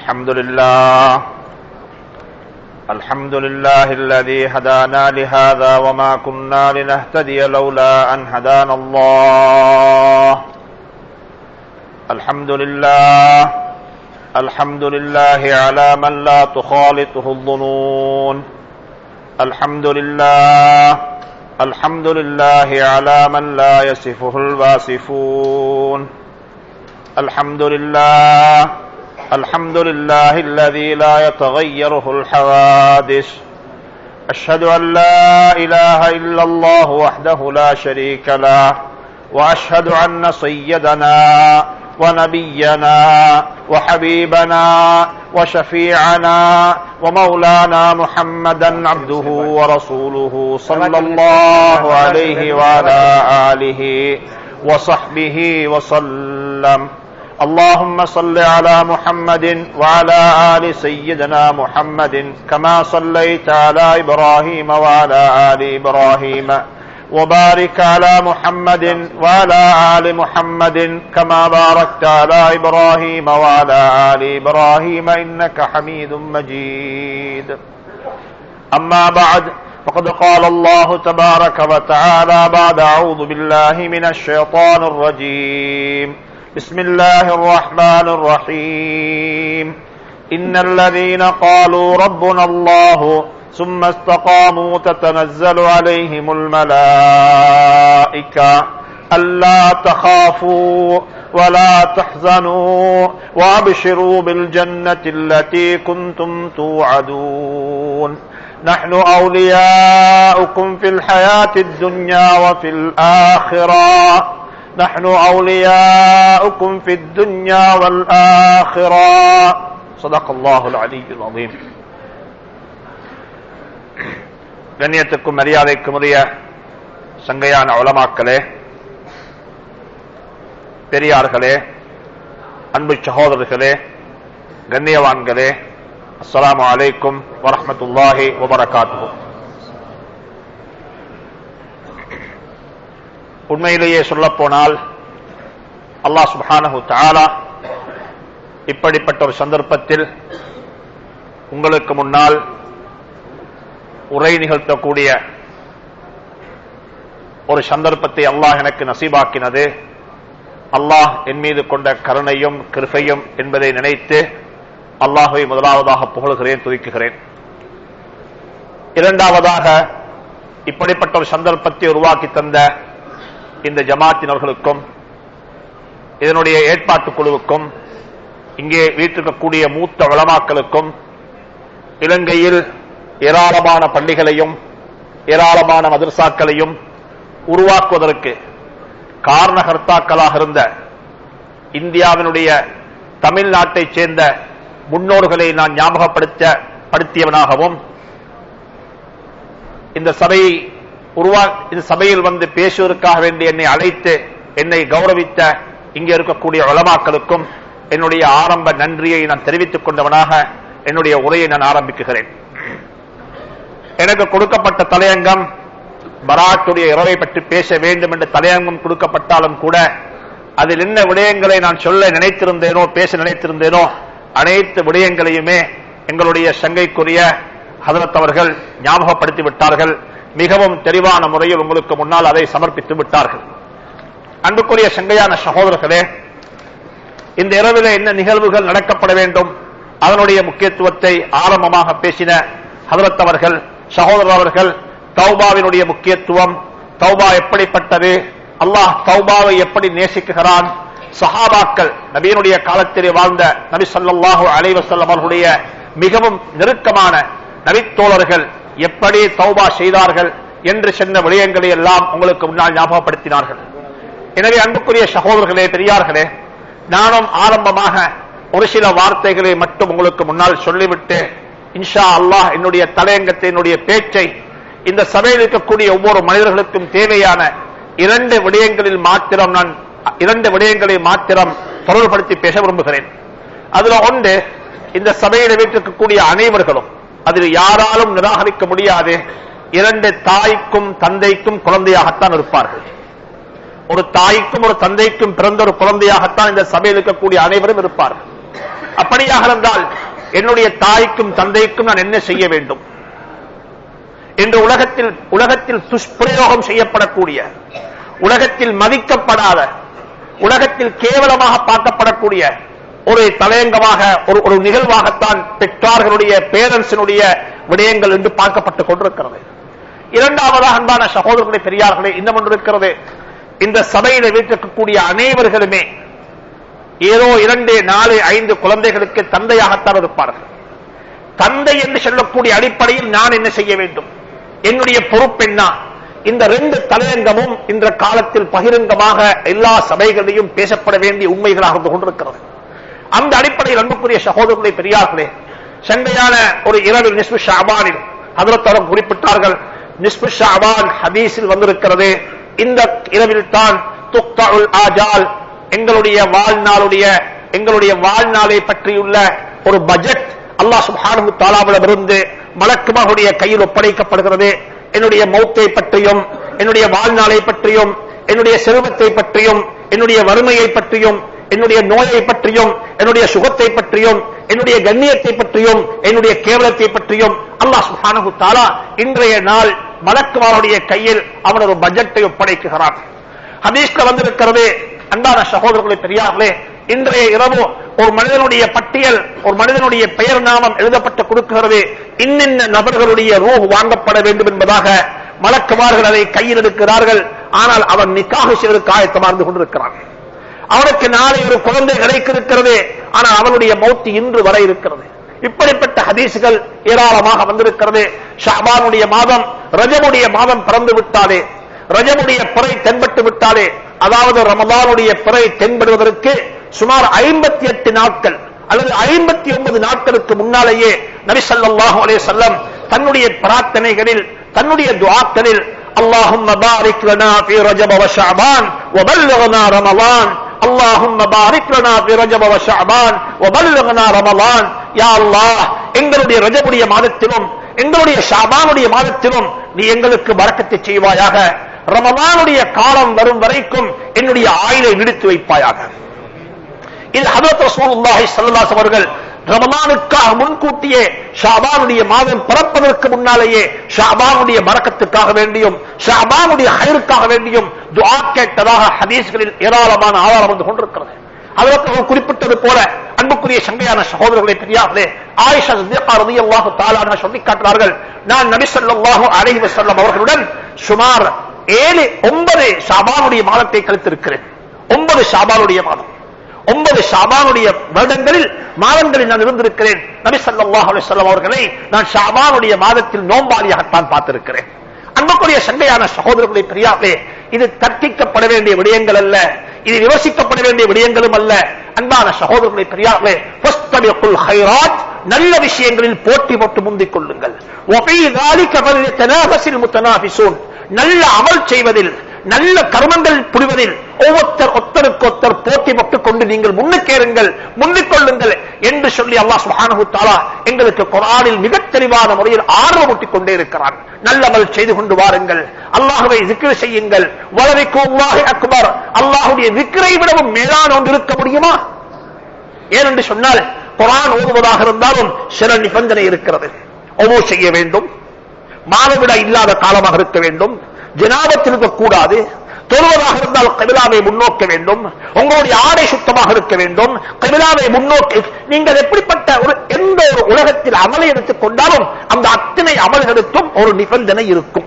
الحمد لله الحمد لله الذي هدانا لهذا وما كنا لنهتدي لولا أن هدانا الله الحمد لله الحمد لله على من لا تخالطه الظنون الحمد لله الحمد لله على من لا يصفه الواصفون الحمد لله الحمد لله الذي لا يتغيره الحوادث أشهد أن لا إله إلا الله وحده لا شريك له وأشهد أن سيدنا ونبينا وحبيبنا وشفيعنا ومولانا محمدا عبده ورسوله صلى الله عليه وعلى آله وصحبه وسلم اللهم صل على محمد وعلى آل سيدنا محمد كما صليت على إبراهيم وعلى آل إبراهيم وبارك على محمد وعلى آل محمد كما باركت على إبراهيم وعلى آل إبراهيم إنك حميد مجيد أما بعد فقد قال الله تبارك وتعالى بعد أعوذ بالله من الشيطان الرجيم بسم الله الرحمن الرحيم إن الذين قالوا ربنا الله ثم استقاموا تتنزل عليهم الملائكة ألا تخافوا ولا تحزنوا وابشروا بالجنة التي كنتم توعدون نحن أولياؤكم في الحياة الدنيا وفي الآخرة نحن أولياؤكم في الدنيا والآخرة صدق الله العلي العظيم கண்ணியத்துக்கும் மரியாதைக்கும் உரிய சங்கையான உளமாக்களே பெரியார்களே அன்பு சகோதரர்களே கண்ணியவான்களே அஸ்ஸலாமு அலைக்கும் வரஹமத்துல்லாஹி வபரகாத்து உண்மையிலேயே சொல்லப்போனால் அல்லாஹ் சுபானஹு தாலா இப்படிப்பட்ட ஒரு சந்தர்ப்பத்தில் உங்களுக்கு முன்னால் உரை நிகழ்த்தக்கூடிய ஒரு சந்தர்ப்பத்தை அல்லாஹ் எனக்கு நசீபாக்கினது அல்லாஹ் என் மீது கொண்ட கருணையும் கிருபையும் என்பதை நினைத்து அல்லாஹை முதலாவதாக புகழ்கிறேன் துதிக்குகிறேன் இரண்டாவதாக இப்படிப்பட்ட ஒரு சந்தர்ப்பத்தை உருவாக்கி தந்த இந்த ஜமாத்தினர்களுக்கும் இதனுடைய ஏற்பாட்டு குழுவுக்கும் இங்கே வீட்டிருக்கக்கூடிய மூத்த வளமாக்களுக்கும் இலங்கையில் ஏராளமான பள்ளிகளையும் ஏராளமான மதர்சாக்களையும் உருவாக்குவதற்கு காரணகர்த்தாக்களாக இருந்த இந்தியாவினுடைய தமிழ்நாட்டைச் சேர்ந்த முன்னோர்களை நான் ஞாபகப்படுத்த படுத்தியவனாகவும் இந்த சபையை உருவா இந்த சபையில் வந்து பேசுவதற்காக வேண்டி என்னை அழைத்து என்னை கௌரவித்த இங்கே இருக்கக்கூடிய வளமாக்களுக்கும் என்னுடைய ஆரம்ப நன்றியை நான் தெரிவித்துக் கொண்டவனாக என்னுடைய உரையை நான் ஆரம்பிக்குகிறேன் எனக்கு கொடுக்கப்பட்ட தலையங்கம் பராட்டுடைய இரவை பற்றி பேச வேண்டும் என்று தலையங்கம் கொடுக்கப்பட்டாலும் கூட அதில் என்ன விடயங்களை நான் சொல்ல நினைத்திருந்தேனோ பேச நினைத்திருந்தேனோ அனைத்து விடயங்களையுமே எங்களுடைய சங்கைக்குரிய ஹதரத் அவர்கள் ஞாபகப்படுத்தி விட்டார்கள் மிகவும் தெளிவான முறையில் உங்களுக்கு முன்னால் அதை சமர்ப்பித்து விட்டார்கள் அன்புக்குரிய சங்கையான சகோதரர்களே இந்த இரவில் என்ன நிகழ்வுகள் நடக்கப்பட வேண்டும் அதனுடைய முக்கியத்துவத்தை ஆரம்பமாக பேசின ஹதரத் அவர்கள் சகோதரர் அவர்கள் தௌபாவினுடைய முக்கியத்துவம் தௌபா எப்படிப்பட்டது அல்லாஹ் தௌபாவை எப்படி நேசிக்குகிறான் சஹாபாக்கள் நபியினுடைய காலத்திலே வாழ்ந்த நபி சொல்லாஹு அலைவசல்லம் அவர்களுடைய மிகவும் நெருக்கமான நபித்தோழர்கள் எப்படி தௌபா செய்தார்கள் என்று சென்ற விடயங்களை எல்லாம் உங்களுக்கு முன்னால் ஞாபகப்படுத்தினார்கள் எனவே அன்புக்குரிய சகோதரர்களே பெரியார்களே நானும் ஆரம்பமாக ஒரு சில வார்த்தைகளை மட்டும் உங்களுக்கு முன்னால் சொல்லிவிட்டு இன்ஷா அல்லாஹ் என்னுடைய தலையங்கத்தை என்னுடைய பேச்சை இந்த சபையில் இருக்கக்கூடிய ஒவ்வொரு மனிதர்களுக்கும் தேவையான இரண்டு விடயங்களில் மாத்திரம் நான் இரண்டு விடயங்களை மாத்திரம் தொடர்புபடுத்தி பேச விரும்புகிறேன் அதுல ஒன்று இந்த சபையில் வீட்டிருக்கக்கூடிய அனைவர்களும் அதில் யாராலும் நிராகரிக்க முடியாது இரண்டு தாய்க்கும் தந்தைக்கும் குழந்தையாகத்தான் இருப்பார்கள் ஒரு தாய்க்கும் ஒரு தந்தைக்கும் பிறந்த ஒரு குழந்தையாகத்தான் இந்த சபையில் இருக்கக்கூடிய அனைவரும் இருப்பார்கள் அப்படியாக இருந்தால் என்னுடைய தாய்க்கும் தந்தைக்கும் நான் என்ன செய்ய வேண்டும் இன்று உலகத்தில் உலகத்தில் துஷ்பிரயோகம் செய்யப்படக்கூடிய உலகத்தில் மதிக்கப்படாத உலகத்தில் கேவலமாக பார்க்கப்படக்கூடிய ஒரு தலையங்கமாக ஒரு ஒரு நிகழ்வாகத்தான் பெற்றார்களுடைய பேரண்ட்ஸினுடைய விடயங்கள் என்று பார்க்கப்பட்டுக் கொண்டிருக்கிறது இரண்டாவதாக அன்பான சகோதரர்களுடைய பெரியார்களே இன்னும் ஒன்று இருக்கிறது இந்த சபையில வீட்டிருக்கக்கூடிய அனைவர்களுமே ஏதோ இரண்டு நாலு ஐந்து குழந்தைகளுக்கு தந்தையாகத்தான் இருப்பார்கள் தந்தை என்று சொல்லக்கூடிய அடிப்படையில் நான் என்ன செய்ய வேண்டும் என்னுடைய பொறுப்பென்னா இந்த ரெண்டு தலையங்கமும் இந்த காலத்தில் பகிரங்கமாக எல்லா சபைகளிலும் பேசப்பட வேண்டிய உண்மைகளாக இருந்து கொண்டிருக்கிறது அந்த அடிப்படையில் அன்புக்குரிய சகோதரர்களை பெரியார்களே சண்டையான ஒரு இரவில் நிஸ்பு ஷாபானில் அதிரத்தவரம் குறிப்பிட்டார்கள் நிஸ்பு ஷாபான் ஹதீஸில் வந்திருக்கிறது இந்த இரவில் தான் துக்தாவுல் ஆஜால் எங்களுடைய வாழ்நாளுடைய எங்களுடைய வாழ்நாளை பற்றியுள்ள ஒரு பட்ஜெட் அல்லாஹ் சுப்ஹானஹு தாலாவிடமிருந்து மலக்குமாவுடைய கையில் ஒப்படைக்கப்படுகிறது என்னுடைய மௌத்தை பற்றியும் என்னுடைய வாழ்நாளை பற்றியும் என்னுடைய செல்வத்தை பற்றியும் என்னுடைய வறுமையை பற்றியும் என்னுடைய நோயை பற்றியும் என்னுடைய சுகத்தை பற்றியும் என்னுடைய கண்ணியத்தை பற்றியும் என்னுடைய கேவலத்தை பற்றியும் அல்லாஹ் சுப்ஹானஹு தாலா இன்றைய நாள் மலக்குமாருடைய கையில் அவன் ஒரு பட்ஜெட்டை ஒப்படைக்குகிறான் ஹதீஸ்ல வந்திருக்கிறது அன்பான சகோதரர்களை பெரியார்களே இன்றைய இரவு ஒரு மனிதனுடைய பட்டியல் ஒரு மனிதனுடைய பெயர் நாமம் எழுதப்பட்டு கொடுக்கிறது இன்னின்ன நபர்களுடைய ரூஹ் வாங்கப்பட வேண்டும் என்பதாக மலக்குமார்கள் அதை கையில் எடுக்கிறார்கள் ஆனால் அவன் நிக்காக செய்வதற்கு ஆயத்தமார்ந்து கொண்டிருக்கிறான் அவனுக்கு நாளை ஒரு குழந்தை கிடைக்கிறது ஆனால் அவனுடைய மௌத்தி இன்று வர இருக்கிறது இப்படிப்பட்ட ஹதீசுகள் ஏராளமாக வந்திருக்கிறது ஷாபானுடைய மாதம் ரஜமுடைய மாதம் பிறந்து விட்டாலே ரஜமுடைய பிறை தென்பட்டு விட்டாலே அதாவது ரமதானுடைய பிறை தென்படுவதற்கு சுமார் ஐம்பத்தி எட்டு நாட்கள் அல்லது ஐம்பத்தி ஒன்பது நாட்களுக்கு முன்னாலேயே நபிசல்லாஹு அலே செல்லம் தன்னுடைய பிரார்த்தனைகளில் தன்னுடைய துவாக்களில் اللهم بارك لنا في رجب وشعبان وبلغنا رمضان اللهم بارك لنا في رجب وشعبان وبلغنا رمضان يا الله எங்களுடைய ரஜபுடைய மாதத்திலும் எங்களுடைய ஷாபானுடைய மாதத்திலும் நீ எங்களுக்கு பறக்கத்தை செய்வாயாக ரமலானுடைய காலம் வரும் வரைக்கும் என்னுடைய ஆயுளை விடுத்து வைப்பாயாக இது ஹதரத் ரசூலுல்லாஹி ஸல்லல்லாஹு அவர்கள் ரமலானுக்காக முன்கூட்டியே ஷாபானுடைய மாதம் பிறப்பதற்கு முன்னாலேயே ஷாபானுடைய மறக்கத்துக்காக வேண்டியும் ஷாபானுடைய ஹயருக்காக வேண்டியும் துஆ கேட்டதாக ஹதீஸ்களில் ஏராளமான ஆதாரம் வந்து கொண்டிருக்கிறது அதற்கு அவர் குறிப்பிட்டது போல அன்புக்குரிய சங்கையான சகோதரர்களை பெரியார்களே ஆயிஷா சித்திகா ரலியல்லாஹு தஆலா சொல்லி காட்டுறார்கள் நான் நபி ஸல்லல்லாஹு அலைஹி வஸல்லம் அவர்களுடன் சுமார் ஏழு ஒன்பது ஷாபானுடைய மாதத்தை கழித்திருக்கிறேன் ஒன்பது ஷாபானுடைய மாதம் ஒன்பது ஷாபானுடைய வருடங்களில் மாதங்களில் நான் இருந்திருக்கிறேன் நபி ஸல்லல்லாஹு அலைஹி வஸல்லம் அவர்களை நான் ஷாபானுடைய மாதத்தில் நோம்பாளியாகத்தான் பார்த்திருக்கிறேன் அன்புக்குரிய சண்டையான சகோதரர்களை பெரியார்களே இது தர்க்கிக்கப்பட வேண்டிய விடயங்கள் அல்ல இது விமர்சிக்கப்பட வேண்டிய விடயங்களும் அல்ல அன்பான சகோதரர்களை பெரியார்களே ஃபஸ்தபிகுல் ஹைராத் நல்ல விஷயங்களில் போட்டி போட்டு முந்திக் கொள்ளுங்கள் وفي ذلك فليتنافس المتنافسون நல்ல அமல் செய்வதில் நல்ல கர்மங்கள் புரிவதில் ஒவ்வொருத்தர் ஒத்தருக்கு ஒத்தர் போட்டி போட்டுக் கொண்டு நீங்கள் முன்னுக்கேறுங்கள் முந்திக் கொள்ளுங்கள் என்று சொல்லி அல்லாஹ் சுப்ஹானஹு தஆலா எங்களுக்கு குர்ஆனில் மிகத் தெளிவான முறையில் ஆர்வமூட்டிக் கொண்டே இருக்கிறான் நல்லமல் செய்து கொண்டு வாருங்கள் அல்லாஹ்வை zikr செய்யுங்கள் வலரிக்குல்லாஹி அக்பர் அல்லாஹ்வுடைய zikரை விடவும் மேலான ஒன்று இருக்க முடியுமா ஏனென்று சொன்னால் குர்ஆன் ஓதுவதாக இருந்தாலும் சில நிபந்தனை இருக்கிறது ஒவ்வொரு செய்ய வேண்டும் மாதவிட இல்லாத காலமாக இருக்க வேண்டும் ஜனாபத்தில் இருக்கக்கூடாது தொழுவதாக இருந்தால் கபிலாவை முன்னோக்க வேண்டும் உங்களுடைய ஆடை சுத்தமாக இருக்க வேண்டும் கபிலாவை முன்னோக்கி நீங்கள் எப்படிப்பட்ட ஒரு எந்த ஒரு உலகத்தில் அமலை எடுத்துக் கொண்டாலும் அந்த அத்தனை அமல்களுக்கும் ஒரு நிபந்தனை இருக்கும்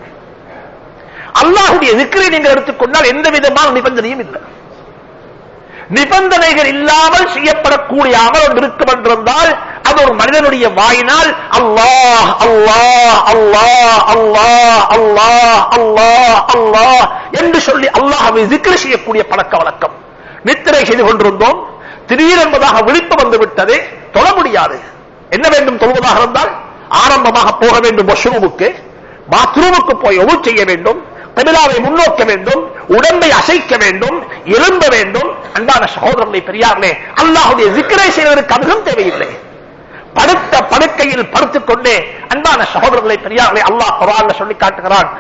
அல்லாஹுடைய விக்கிரை நீங்கள் எடுத்துக்கொண்டால் எந்த விதமான நிபந்தனையும் இல்லை நிபந்தனைகள் இல்லாமல் செய்யப்படக்கூடிய அமல் ஒன்று இருக்கும் என்றிருந்தால் அது ஒரு மனிதனுடைய வாயினால் அல்லாஹ் அல்லாஹ் அல்லாஹ் அல்லாஹ் அல்லாஹ் அல்லாஹ் அல்லாஹ் என்று சொல்லி அல்லாஹவை zikr செய்யக்கூடிய பழக்க வழக்கம் நித்திரை செய்து கொண்டிருந்தோம் திடீரென்பதாக விழிப்பு வந்து விட்டது தொழ முடியாது என்ன வேண்டும் தொழுவதாக இருந்தால் ஆரம்பமாக போக வேண்டும் வாஷ்ரூமுக்கு பாத்ரூமுக்கு போய் ஒவு செய்ய வேண்டும் கபிலாவை முன்னோக்க வேண்டும் உடம்பை அசைக்க வேண்டும் எழும்ப வேண்டும் அன்பான சகோதரர்களை பெரியார்களே அல்லாஹுடைய சிக்கரை செய்வதற்கு அதிகம் தேவையில்லை படுத்த படுக்கையில் படுத்துக் கொண்டே அன்பான சகோதரர்களை பெரியார்களே அல்லாஹ் குரான் சொல்லி காட்டுகிறான்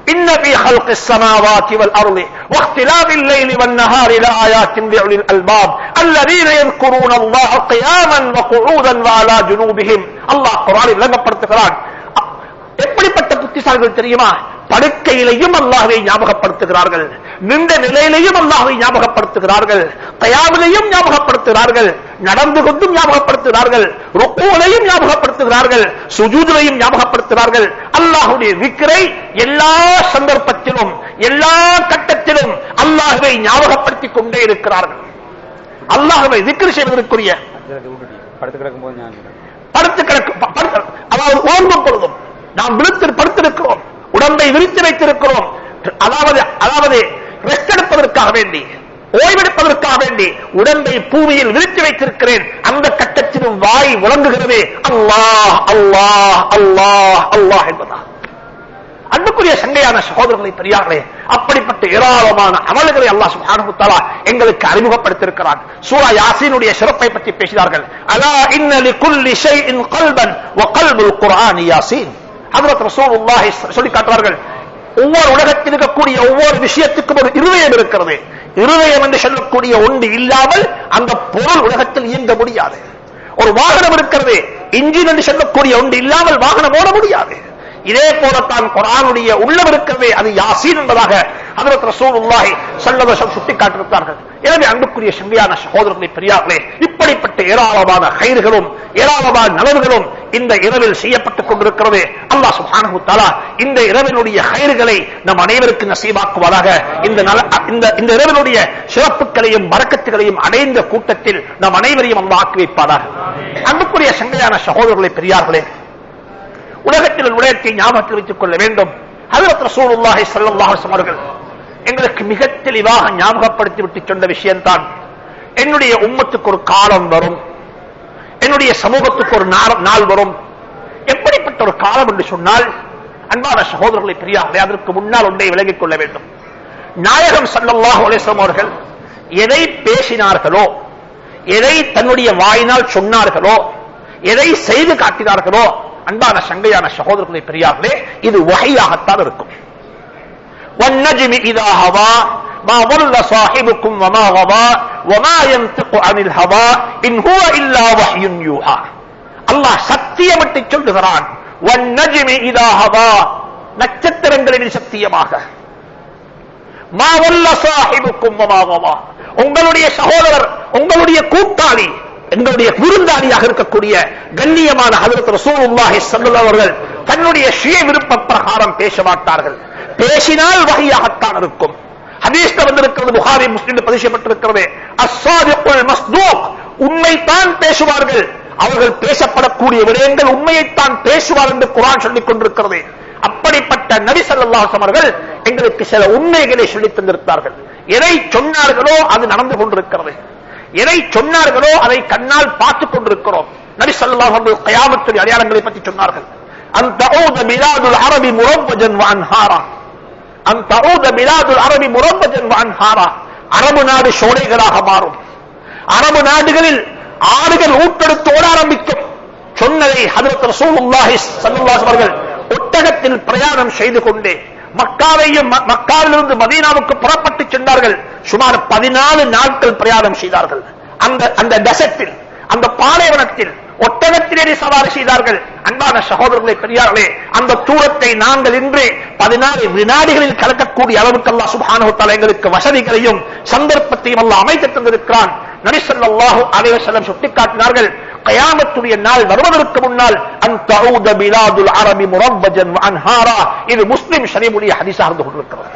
إن في خلق السماوات والأرض واختلاف الليل والنهار لآيات لأولي الألباب الذين يذكرون الله قياما وقعودا وعلى جنوبهم الله قرآن விளங்கப்படுத்துகிறான் எப்படிப்பட்ட புத்திசாலிகள் தெரியுமா படுக்கையிலையும் அல்லாஹ்வை ஞாபகப்படுத்துகிறார்கள் நின்ற நிலையிலையும் அல்லாஹ்வை ஞாபகப்படுத்துகிறார்கள் கயாவிலையும் ஞாபகப்படுத்துகிறார்கள் நடந்து கொண்டும் ஞாபகப்படுத்துகிறார்கள் ருக்கூலையும் ஞாபகப்படுத்துகிறார்கள் சுஜூதிலையும் ஞாபகப்படுத்துகிறார்கள் அல்லாஹ்வுடைய விக்கிரை எல்லா சந்தர்ப்பத்திலும் எல்லா கட்டத்திலும் அல்லாஹ்வை ஞாபகப்படுத்திக் கொண்டே இருக்கிறார்கள் அல்லாஹ்வை விக்கிரி செய்வதற்குரிய படுத்து கிடக்கும் போது ஞாபகம் படுத்து கிடக்கும் ப- படுத்து- அதாவது ஓர்ந்தும் பொழுதும் நாம் விழுத்து படுத்திருக்கிறோம் உடம்பை விரித்து வைத்திருக்கிறோம் அதாவது அதாவது ரெஸ்ட் எடுப்பதற்காக வேண்டி ஓய்வெடுப்பதற்காக வேண்டி உடம்பை பூமியில் விரித்து வைத்திருக்கிறேன் அந்த கட்டத்திலும் வாய் விளங்குகிறது அல்லாஹ் அல்லாஹ் அல்லாஹ் அல்லாஹ் என்பதா அன்புக்குரிய சங்கையான சகோதரர்களை பெரியார்களே அப்படிப்பட்ட ஏராளமான அமல்களை அல்லாஹ் சுப்ஹானஹு தஆலா எங்களுக்கு அறிமுகப்படுத்தியிருக்கிறான் சூரா யாசீனுடைய சிறப்பை பற்றி பேசினார்கள் அலா இன்ன லிகுல்லி ஷைஇன் கல்பன் வ கல்புல் குர்ஆன் யாசீன் ஹஜ்ரத் ரசூலுல்லாஹி சொல்லி காட்டுவார்கள் ஒவ்வொரு உலகத்தில் இருக்கக்கூடிய ஒவ்வொரு விஷயத்துக்கும் ஒரு இருதயம் இருக்கிறது இருதயம் என்று சொல்லக்கூடிய ஒன்று இல்லாமல் அந்த பொருள் உலகத்தில் இயங்க முடியாது ஒரு வாகனம் இருக்கிறது இன்ஜின் என்று சொல்லக்கூடிய ஒன்று இல்லாமல் வாகனம் ஓட முடியாது இதே போலத்தான் குரானுடைய உள்ளம் இருக்கிறதே அது யாசீன் என்பதாக ஹதரத் ரசூலுல்லாஹி ஸல்லல்லாஹு அலைஹி சுட்டிக்காட்டியிருந்தார்கள் எனவே அன்புக்குரிய சங்கையான சகோதரர்களை பெரியார்களே இப்படிப்பட்ட ஏராளமான கயிறுகளும் ஏராளமான நலவுகளும் இந்த இரவில் செய்யப்பட்டுக் கொண்டிருக்கிறது அல்லாஹ் சுப்ஹானஹு தஆலா இந்த இரவினுடைய கயிறுகளை நம் அனைவருக்கு நசீபாக்குவதாக இந்த நல இந்த இந்த இரவினுடைய சிறப்புகளையும் வரக்கத்துகளையும் அடைந்த கூட்டத்தில் நம் அனைவரையும் அல்லாஹ் ஆக்கி வைப்பாராக அன்புக்குரிய சங்கையான சகோதரர்களை பெரியார்களே உலகத்தில் உலகத்தை ஞாபகத்தில் வைத்துக் கொள்ள வேண்டும் ஹஜரத் ரசூலுல்லாஹி ஸல்லல்லாஹு அலைஹி அவர்கள் எங்களுக்கு மிக தெளிவாக ஞாபகப்படுத்தி விட்டு சொன்ன விஷயம்தான் என்னுடைய உம்மத்துக்கு ஒரு காலம் வரும் என்னுடைய சமூகத்துக்கு ஒரு நாள் நாள் வரும் எப்படிப்பட்ட ஒரு காலம் என்று சொன்னால் அன்பான சகோதரர்களை பெரியார்களே அதற்கு முன்னால் ஒன்றை விலகிக் கொள்ள வேண்டும் நாயகம் ஸல்லல்லாஹு அலைஹி வஸல்லம் அவர்கள் எதை பேசினார்களோ எதை தன்னுடைய வாயினால் சொன்னார்களோ எதை செய்து காட்டினார்களோ அன்பான சங்கையான சகோதரர்களை பெரியார்களே இது வகையாகத்தான் இருக்கும் والنجم إذا هوى ما ضل صاحبكم وما غوى وما ينطق عن الهوى إن هو إلا وحي يوحى அல்லாஹ் சத்தியமிட்டு சொல்லுகிறான் والنجم إذا هوى நட்சத்திரங்களின் சத்தியமாக மா வல்ல சாஹிபுக்கும் வமா கவா உங்களுடைய சகோதரர் உங்களுடைய கூட்டாளி எங்களுடைய விருந்தாளியாக இருக்கக்கூடிய கண்ணியமான ஹதரத் ரசூலுல்லாஹி ஸல்லல்லாஹு அவர்கள் தன்னுடைய சுய விருப்ப பிரகாரம் பேச மாட்டார்கள் பேசினால் வகையாகத்தான் இருக்கும் ஹதீஸ்ல வந்திருக்கிறது புகாரி முஸ்லிம் பதிஷப்பட்டிருக்கிறது அஸ்ஸாதிகுல் மஸ்தூக் உண்மைத்தான் பேசுவார்கள் அவர்கள் பேசப்படக்கூடிய விடயங்கள் உண்மையைத்தான் பேசுவார் என்று குரான் சொல்லிக் கொண்டிருக்கிறது அப்படிப்பட்ட நபி ஸல்லல்லாஹு அலைஹி அவர்கள் எங்களுக்கு சில உண்மைகளை சொல்லித் தந்திருக்கிறார்கள் எதை சொன்னார்களோ அது நடந்து கொண்டிருக்கிறது எதை சொன்னார்களோ அதை கண்ணால் பார்த்துக் கொண்டிருக்கிறோம் நபி ஸல்லல்லாஹு அலைஹி வஸல்லம் கயாமத்துடைய அடையாளங்களை பற்றி சொன்னார்கள் அன் தஊத மிலாதுல் அரபி முரவ்வஜன் வ அன்ஹாரா அன் தஊத மிலாதுல் அரபி முரவ்வஜன் வ அன்ஹாரா அரபு நாடு சோலைகளாக மாறும் அரபு நாடுகளில் ஆறுகள் ஊட்டெடுத்து ஓட ஆரம்பிக்கும் சொன்னதை ஹதரத் ரசூலுல்லாஹி ஸல்லல்லாஹு அலைஹி அவர்கள் ஒட்டகத்தில் பிரயாணம் செய்து கொண்டே மக்காவையும் ம- மக்காவிலிருந்து மதீனாவுக்கு புறப்பட்டு சென்றார்கள் சுமார் பதினாலு நாட்கள் பிரயாணம் செய்தார்கள் அந்த அந்த டெசர்ட்டில் அந்த பாலைவனத்தில் ஒட்டகத்திலேறி சவாரி செய்தார்கள் அன்பான சகோதரர்களை பெரியார்களே அந்த தூரத்தை நாங்கள் இன்று பதினாறு வினாடிகளில் கலக்கக்கூடிய அளவுக்கு அல்லாஹ் சுப்ஹானஹு தஆலா எங்களுக்கு வசதிகளையும் சந்தர்ப்பத்தையும் அல்லாஹ் அமைத்து தந்திருக்கிறான் நபி ஸல்லல்லாஹு அலைஹி வஸல்லம் சுட்டிக்காட்டினார்கள் கயாமத்துடைய நாள் வருவதற்கு முன்னால் அன் தஊத பிலாதுல் அரபி முரவ்வஜன் வ அன்ஹாரா இது முஸ்லிம் ஷரீஃபுடைய ஹதீஸாக இருந்து கொண்டிருக்கிறது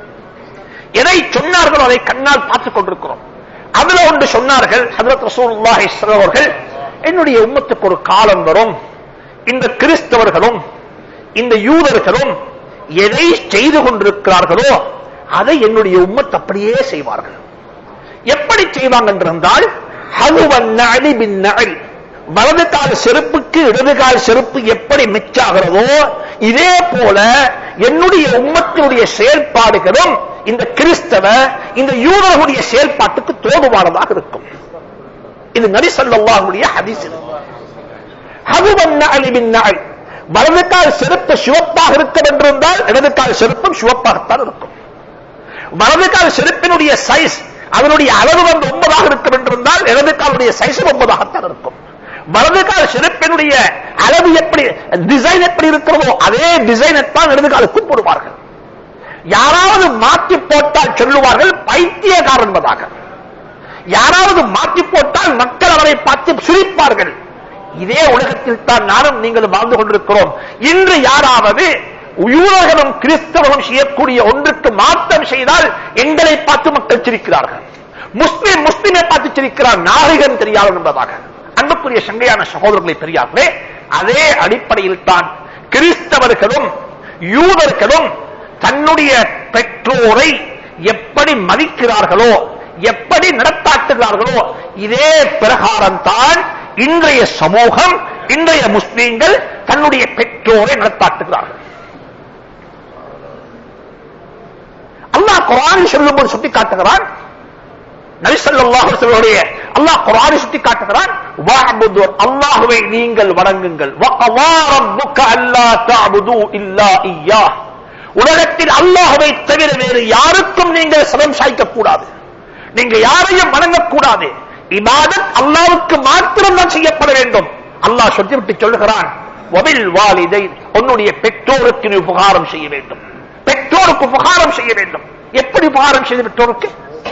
எதை சொன்னார்களோ அதை கண்ணால் பார்த்துக் கொண்டிருக்கிறோம் அதுல ஒன்று சொன்னார்கள் ஹஜரத் ரசூலுல்லாஹி ஸல்லல்லாஹு அலைஹி அவர்கள் என்னுடைய உம்மத்துக்கு ஒரு காலம் வரும் இந்த கிறிஸ்தவர்களும் இந்த யூதர்களும் எதை செய்து கொண்டிருக்கிறார்களோ அதை என்னுடைய உம்மத் அப்படியே செய்வார்கள் எப்படி செய்வாங்க என்றிருந்தால் ஹதுவன் நஅலி பின் நஅல் வலது கால் செருப்புக்கு இடது கால் செருப்பு எப்படி மிச்சாகிறதோ இதே போல என்னுடைய உம்மத்தினுடைய செயல்பாடுகளும் இந்த கிறிஸ்தவ இந்த யூதர்களுடைய செயல்பாட்டுக்கு தோதுவானதாக இருக்கும் இது நபி ஸல்லல்லாஹுடைய ஹதீஸ் இது. ஹதுவன் நஅலி பின் நஅல் வலது கால் செருப்பு சிவப்பாக இருக்க என்றிருந்தால் இடது கால் செருப்பும் சிவப்பாகத்தான் இருக்கும் வலது கால் செருப்பினுடைய சைஸ் அதனுடைய அளவு வந்து ஒன்பதாக இருக்கும் என்றிருந்தால் இடது காலுடைய சைஸ் ஒன்பதாகத்தான் இருக்கும் வலது கால் செருப்பினுடைய அளவு எப்படி டிசைன் எப்படி இருக்கிறதோ அதே டிசைனை தான் இடது காலுக்கும் போடுவார்கள் யாராவது மாற்றி போட்டால் சொல்லுவார்கள் பைத்தியக்காரன் என்பதாக யாராவது மாற்றி போட்டால் மக்கள் அவரை பார்த்து சிரிப்பார்கள் இதே உலகத்தில் தான் நானும் நீங்கள் வாழ்ந்து கொண்டிருக்கிறோம் இன்று யாராவது யூரகனும் கிறிஸ்தவனும் செய்யக்கூடிய ஒன்றுக்கு மாற்றம் செய்தால் எங்களை பார்த்து மக்கள் சிரிக்கிறார்கள் முஸ்லிம் முஸ்லிமை பார்த்து சிரிக்கிறார் நாகரிகம் தெரியாது என்பதாக அன்புக்குரிய சங்கையான சகோதரர்களை பெரியார்களே அதே அடிப்படையில் தான் கிறிஸ்தவர்களும் யூதர்களும் தன்னுடைய பெற்றோரை எப்படி மதிக்கிறார்களோ எப்படி நடத்தாட்டுகிறார்களோ இதே பிரகாரம் தான் இன்றைய சமூகம் இன்றைய முஸ்லீம்கள் தன்னுடைய பெற்றோரை நடத்தாட்டுகிறார்கள் அல்லாஹ் குரானில் சொல்லும்போது சுட்டி காட்டுகிறான் நபிசல்லாஹுடைய அல்லாஹ் குரானை சுட்டி காட்டுகிறான் வஅபுது அல்லாஹ்வை நீங்கள் வணங்குங்கள் வகவா ரப்புக அல்லா தஅபுது இல்லா இய்யா உலகத்தில் அல்லாஹ்வை தவிர வேறு யாருக்கும் நீங்கள் சதம் சாய்க்க கூடாது நீங்க யாரையும் வணங்கக்கூடாது இபாதத் அல்லாவுக்கு மாத்திரம் தான் செய்யப்பட வேண்டும் அல்லாஹ் சொல்லிவிட்டு சொல்லுகிறான் ஒபில் வாலிதை உன்னுடைய பெற்றோருக்கு நீ உபகாரம் செய்ய வேண்டும் பெற்றோருக்கு உபகாரம் செய்ய வேண்டும் எப்படி உபகாரம் செய்த பெற்றோருக்கு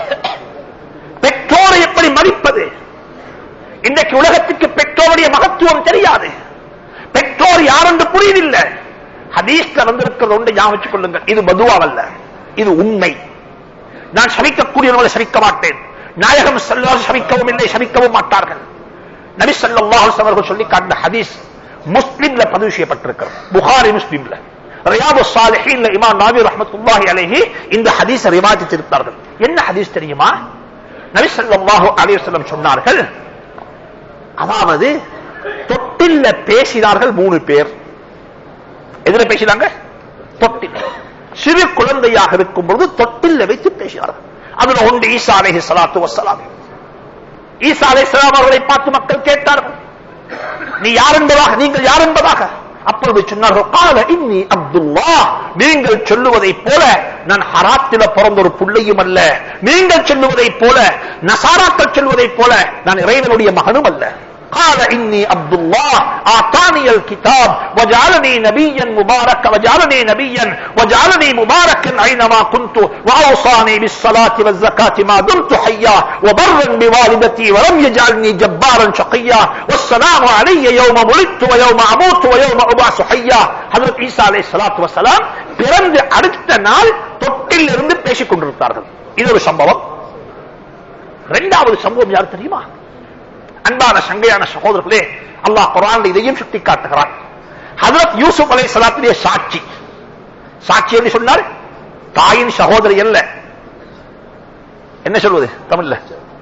பெற்றோரை எப்படி மதிப்பது இன்றைக்கு உலகத்துக்கு பெற்றோருடைய மகத்துவம் தெரியாது பெற்றோர் யார் என்று புரியவில்லை ஹதீஸ்ல வந்திருக்கிறது ஒன்று ஞாபகம் வச்சுக் கொள்ளுங்கள் இது மதுவாவல்ல இது உண்மை நான் சபிக்கக்கூடியவர்களை சபிக்க மாட்டேன் நாயகம் செல்வால் சபிக்கவும் இல்லை சபிக்கவும் மாட்டார்கள் நபி சல்லாஹ் அவர்கள் சொல்லி காட்டின ஹதீஸ் முஸ்லிம்ல பதிவு செய்யப்பட்டிருக்கிறது புகாரி முஸ்லிம்ல ரியாது சாலிஹீன்ல இமாம் நாபி ரஹ்மத்துல்லாஹி அலைஹி இந்த ஹதீஸ் ரிவாஜித்திருந்தார்கள் என்ன ஹதீஸ் தெரியுமா நபி ஸல்லல்லாஹு அலைஹி வஸல்லம் சொன்னார்கள் அதாவது தொட்டில்ல பேசினார்கள் மூணு பேர் எதுல பேசினாங்க தொட்டில் சிறு குழந்தையாக இருக்கும் பொழுது தொட்டில்ல வைத்து பேசினார்கள் அதுல ஒன்று ஈசா அலைஹி ஸலாத்து வஸ்ஸலாம் ஈசா அலைஹிஸ்ஸலாம் அவர்களை பார்த்து மக்கள் கேட்டார்கள் நீ யார் என்பதாக நீங்கள் யார் என்பதாக அப்பொழுது சொன்னார்கள் கால இன்னி அப்துல்லா நீங்கள் சொல்லுவதை போல நான் ஹராத்தில பிறந்த ஒரு புள்ளையும் அல்ல நீங்கள் சொல்லுவதை போல நசாராக்கள் சொல்வதை போல நான் இறைவனுடைய மகனும் அல்ல قال إني عبد الله أعطاني الكتاب وجعلني نبيا مباركا وجعلني نبيا وجعلني مباركا أينما كنت وأوصاني بالصلاة والزكاة ما دمت حيا وبرا بوالدتي ولم يجعلني جبارا شقيا والسلام علي يوم ولدت ويوم أموت ويوم أبعث حيا حضرت عيسى عليه الصلاة والسلام பிறந்து அடுத்த நாள் தொட்டில் இருந்து பேசிக் கொண்டிருந்தார்கள் இது ஒரு சம்பவம் இரண்டாவது சம்பவம் யார் தெரியுமா அன்பான சங்கையான சகோதரர்களே அல்லாஹ் குரான் இதையும் சுட்டி காட்டுகிறான் ஹதரத் யூசுப் அலை சலாத்திலே சாட்சி சாட்சி என்று சொன்னால் தாயின் சகோதரி அல்ல என்ன சொல்வது தமிழ்ல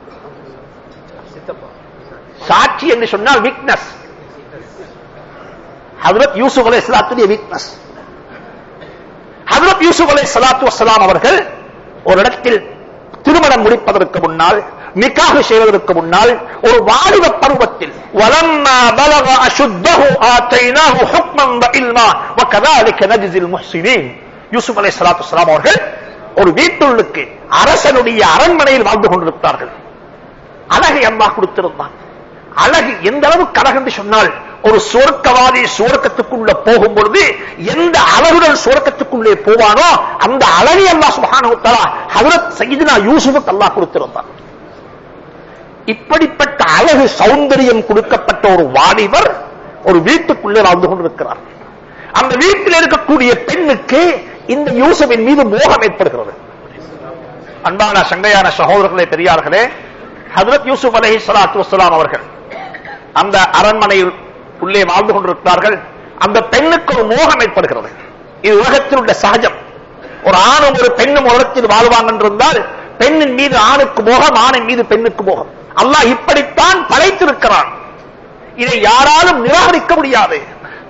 சாட்சி என்று சொன்னால் வீக்னஸ் ஹதரத் யூசுப் அலை சலாத்துடைய வீக்னஸ் ஹதரத் யூசுப் அலை சலாத்து வசலாம் அவர்கள் ஒரு இடத்தில் திருமணம் முடிப்பதற்கு முன்னால் நிக்காக செய்வதற்கு முன்னால் ஒரு வாலிப பருவத்தில் வலம்மா பலக அசுத்தஹு ஆத்தைனாஹு ஹுக்மன் வ இல்மா வ கதாலிக நஜ்ஸில் முஹ்ஸினீன் யூசுப் அலைஹிஸ்ஸலாத்து வஸ்ஸலாம் அவர்கள் ஒரு வீட்டுள்ளுக்கு அரசனுடைய அரண்மனையில் வாழ்ந்து கொண்டிருந்தார்கள் அழகை அல்லாஹ் கொடுத்திருந்தான் அழகு எந்த அளவுக்கு அழகு என்று சொன்னால் ஒரு சுவர்க்கவாதி சுவர்க்கத்துக்குள்ள போகும் பொழுது எந்த அழகுடன் சுவர்க்கத்துக்குள்ளே போவானோ அந்த அழகை அல்லாஹ் சுபஹானஹு தஆலா ஹஜ்ரத் சய்யிதுனா யூசுஃபுக்கு அல்லாஹ் கொடுத்திருந்தான் இப்படிப்பட்ட அழகு சௌந்தரியம் கொடுக்கப்பட்ட ஒரு வாலிபர் ஒரு வீட்டுக்குள்ளே வாழ்ந்து கொண்டிருக்கிறார் அந்த வீட்டில் இருக்கக்கூடிய பெண்ணுக்கு இந்த யூசுஃபின் மீது மோகம் ஏற்படுகிறது அன்பான சங்கையான சகோதரர்களே பெரியார்களே ஹதரத் யூசுப் அலஹி சலாத்து வசலாம் அவர்கள் அந்த அரண்மனையில் உள்ளே வாழ்ந்து கொண்டிருக்கிறார்கள் அந்த பெண்ணுக்கு ஒரு மோகம் ஏற்படுகிறது இது உலகத்தில் உள்ள சகஜம் ஒரு ஆணும் ஒரு பெண்ணும் ஒரு இடத்தில் வாழ்வாங்க என்றிருந்தால் பெண்ணின் மீது ஆணுக்கு மோகம் ஆணின் மீது பெண்ணுக்கு மோகம் அல்லாஹ் இப்படித்தான் படைத்திருக்கிறான் இதை யாராலும் நிராகரிக்க முடியாது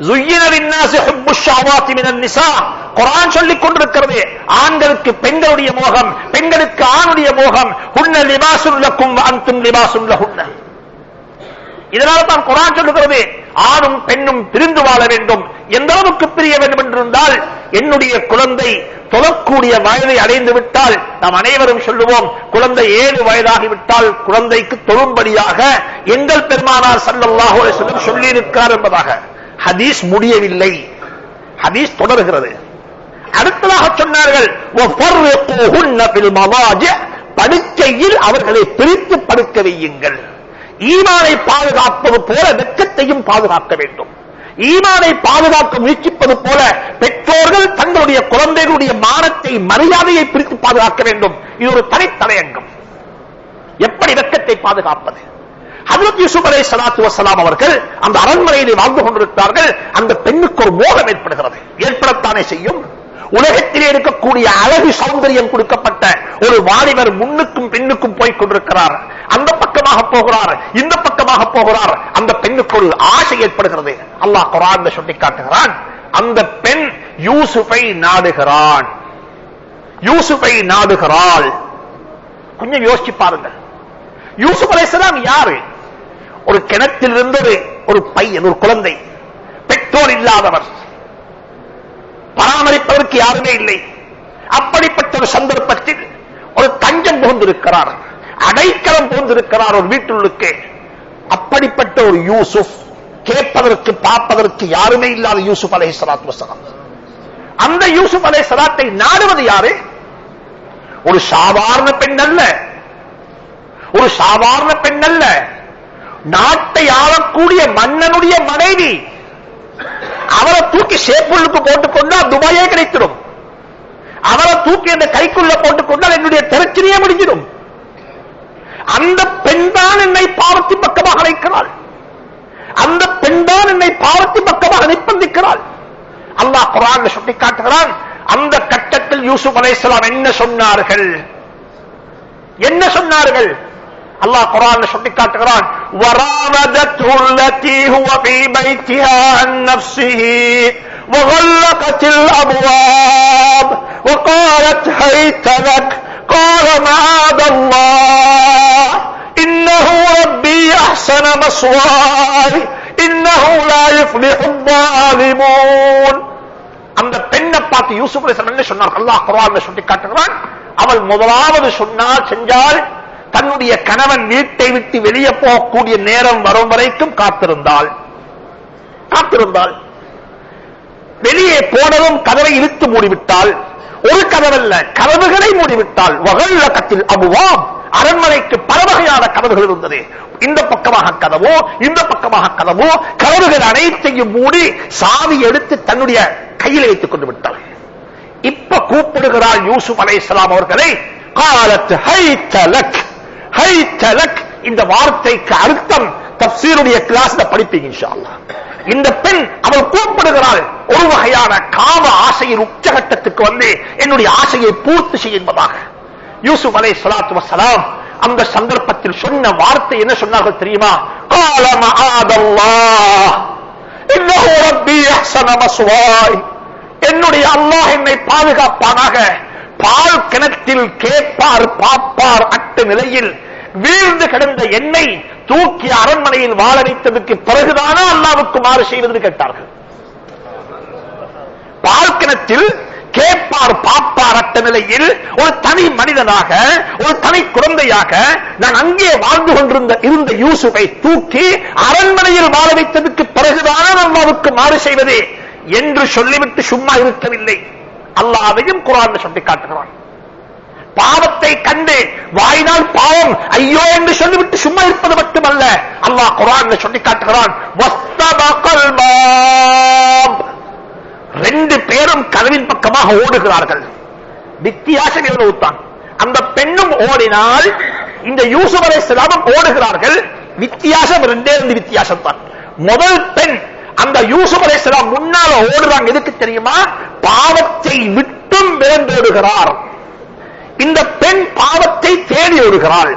குரான் சொல்லிக் கொண்டிருக்கிறது ஆண்களுக்கு பெண்களுடைய மோகம் பெண்களுக்கு ஆணுடைய மோகம் ஹுன்ன லிபாசுல்லக்கும் அந்தும் லிபாசுல்ல ஹுன்ன இதனால தான் குரான் சொல்லுகிறது ஆணும் பெண்ணும் பிரிந்து வாழ வேண்டும் எந்த அளவுக்கு பிரிய வேண்டும் என்றிருந்தால் என்னுடைய குழந்தை தொழக்கூடிய வயதை அடைந்து விட்டால் நாம் அனைவரும் சொல்லுவோம் குழந்தை ஏழு வயதாகிவிட்டால் குழந்தைக்கு தொழும்படியாக எங்கள் பெருமானார் ஸல்லல்லாஹு அலைஹி வஸல்லம் சொல்லி இருக்கிறார் என்பதாக ஹதீஸ் முடியவில்லை ஹதீஸ் தொடர்கிறது அடுத்ததாக சொன்னார்கள் وَفَرِّقُوهُنَّ فِي الْمَضَاجِعِ படுக்கையில் அவர்களை பிரித்து படுக்க வையுங்கள் ஈமானை பாதுகாப்பது போல வெட்கத்தையும் பாதுகாக்க வேண்டும் ஈமானை பாதுகாக்க முயற்சிப்பது போல பெற்றோர்கள் தங்களுடைய குழந்தைகளுடைய மானத்தை மரியாதையை பிரித்து பாதுகாக்க வேண்டும் இது ஒரு தனித்தலையங்கம் எப்படி வெட்கத்தை பாதுகாப்பது ஹஜரத் யூசுப் அலை சலாத்து வசலாம் அவர்கள் அந்த அரண்மனையிலே வாழ்ந்து கொண்டிருக்கிறார்கள் அந்த பெண்ணுக்கு ஒரு மோகம் ஏற்படுகிறது ஏற்படத்தானே செய்யும் உலகத்திலே இருக்கக்கூடிய அழகு சௌந்தரியம் கொடுக்கப்பட்ட ஒரு வாலிபர் முன்னுக்கும் பெண்ணுக்கும் போய் கொண்டிருக்கிறார் அந்த பக்கமாக போகிறார் இந்த பக்கமாக போகிறார் அந்த பெண்ணுக்கு ஒரு ஆசை ஏற்படுகிறது அல்லாஹ் குரான் சொல்லி காட்டுகிறான் அந்த பெண் யூசுஃபை நாடுகிறான் யூசுஃபை நாடுகிறாள் கொஞ்சம் யோசிச்சு பாருங்க யூசுப் அலைஹிஸ்ஸலாம் யாரு ஒரு கிணத்தில் இருந்து ஒரு- ஒரு பையன் ஒரு குழந்தை பெற்றோர் இல்லாதவர் பராமரிப்பதற்கு யாருமே இல்லை அப்படிப்பட்ட ஒரு சந்தர்ப்பத்தில் ஒரு தஞ்சம் புகுந்திருக்கிறார் அடைக்கலம் புகுந்திருக்கிறார் ஒரு வீட்டுள்ளுக்கு அப்படிப்பட்ட ஒரு யூசுப் கேட்பதற்கு பார்ப்பதற்கு யாருமே இல்லாத யூசுப் அலை சலாத்து வசலாம் அந்த யூசுப் அலை சலாத்தை நாடுவது யாரு ஒரு சாதாரண பெண் அல்ல ஒரு சாதாரண பெண் அல்ல நாட்டை ஆளக்கூடிய மன்னனுடைய மனைவி அவரை தூக்கி சேப்புள்ளுக்கு போட்டுக்கொண்டா துபாயே கிடைத்திடும் அவரை தூக்கி அந்த கைக்குள்ள போட்டுக்கொண்டால் என்னுடைய பிரச்சனையே முடிஞ்சிடும் அந்த பெண் தான் என்னை பாவத்தி பக்கமாக அழைக்கிறாள் அந்த பெண் தான் என்னை பாவத்தி பக்கமாக நிர்பந்திக்கிறாள் அல்லாஹ் குரான் சுட்டி காட்டுகிறான் அந்த கட்டத்தில் யூசுப் அலைஹிஸ்ஸலாம் என்ன சொன்னார்கள் என்ன சொன்னார்கள் அல்லாஹ் குரான் சுட்டி காட்டுகிறான் وراودته التي هو في بيتها عن نفسه وغلقت الابواب وقالت هيت لك قال معاذ الله انه ربي احسن مصواي انه لا يفلح الظالمون அந்த பெண்ணை பார்த்து யூசுப் அலைஹிஸ்ஸலாம் என்ன சொன்னார் அல்லாஹ் குர்ஆன்ல சொல்லி காட்டுகிறான் அவள் முதலாவது சொன்னால் செஞ்சால் தன்னுடைய கணவன் வீட்டை விட்டு வெளியே போகக்கூடிய நேரம் வரும் வரைக்கும் காத்திருந்தாள் காத்திருந்தாள் வெளியே போனதும் கதவை இழுத்து மூடிவிட்டால் ஒரு கதவல்ல கதவுகளை மூடிவிட்டால் வகல்ல கத்தில் அபுவாம் அரண்மனைக்கு பல வகையான கதவுகள் இருந்தது இந்த பக்கமாக கதவோ இந்த பக்கமாக கதவோ கதவுகள் அனைத்தையும் மூடி சாவி எடுத்து தன்னுடைய கையில் வைத்துக் கொண்டு விட்டாள் இப்ப கூப்பிடுகிறாள் யூசுப் அலைஹிஸ்ஸலாம் அவர்களை காலத் ஹைத்தலக் ஹைத்தலக் இந்த வார்த்தைக்கு அர்த்தம் தப்சீருடைய கிளாஸ்ல படிப்பீங்க இன்ஷா அல்லாஹ் இந்த பெண் அவள் கூப்பிடுகிறாள் ஒரு வகையான காம ஆசையின் உச்சகட்டத்துக்கு வந்து என்னுடைய ஆசையை பூர்த்தி செய்ய என்பதாக யூசுப் அலை சலாத்து வசலாம் அந்த சந்தர்ப்பத்தில் சொன்ன வார்த்தை என்ன சொன்னார்கள் தெரியுமா கால மஆதல்லாஹ் இன்னஹு ரப்பி அஹ்ஸன மஸ்வாய் என்னுடைய அல்லாஹ் என்னை பாதுகாப்பானாக பால் கிணத்தில் கேட்பார் பாப்பார் அட்ட நிலையில் வீழ்ந்து கிடந்த எண்ணெய் தூக்கி அரண்மனையில் வாழ வைத்ததற்கு பிறகுதானா அல்லாவுக்கு மாறு செய்வது கேட்டார்கள் பால் கிணத்தில் கேட்பார் பாப்பார் அட்ட நிலையில் ஒரு தனி மனிதனாக ஒரு தனி குழந்தையாக நான் அங்கே வாழ்ந்து கொண்டிருந்த இருந்த யூசுஃபை தூக்கி அரண்மனையில் வாழ வைத்ததற்கு பிறகுதானா அல்லாவுக்கு மாறு செய்வது என்று சொல்லிவிட்டு சும்மா இருக்கவில்லை அல்லாவையும் குரான் சொல்லி காட்டுகிறான் பாவத்தை கண்டு வாயினால் பாவம் ஐயோ என்று சொல்லிவிட்டு சும்மா இருப்பது மட்டுமல்ல அல்லாஹ் குரான் சொல்லி காட்டுகிறான் வஸ்தபகல் பாப். ரெண்டு பேரும் கதவின் பக்கமாக ஓடுகிறார்கள் வித்தியாசம் எவ்வளவு தான் அந்த பெண்ணும் ஓடினால் இந்த யூசுப் அலைஹிஸ்ஸலாமும் ஓடுகிறார்கள் வித்தியாசம் ரெண்டே ரெண்டு வித்தியாசம் தான் முதல் பெண் அந்த யூசுப் அலைஹிஸ்ஸலாம் முன்னால ஓடுறாங்க எதுக்கு தெரியுமா பாவத்தை விட்டும் விரண்டோடுகிறார் இந்த பெண் பாவத்தை தேடி ஓடுகிறாள்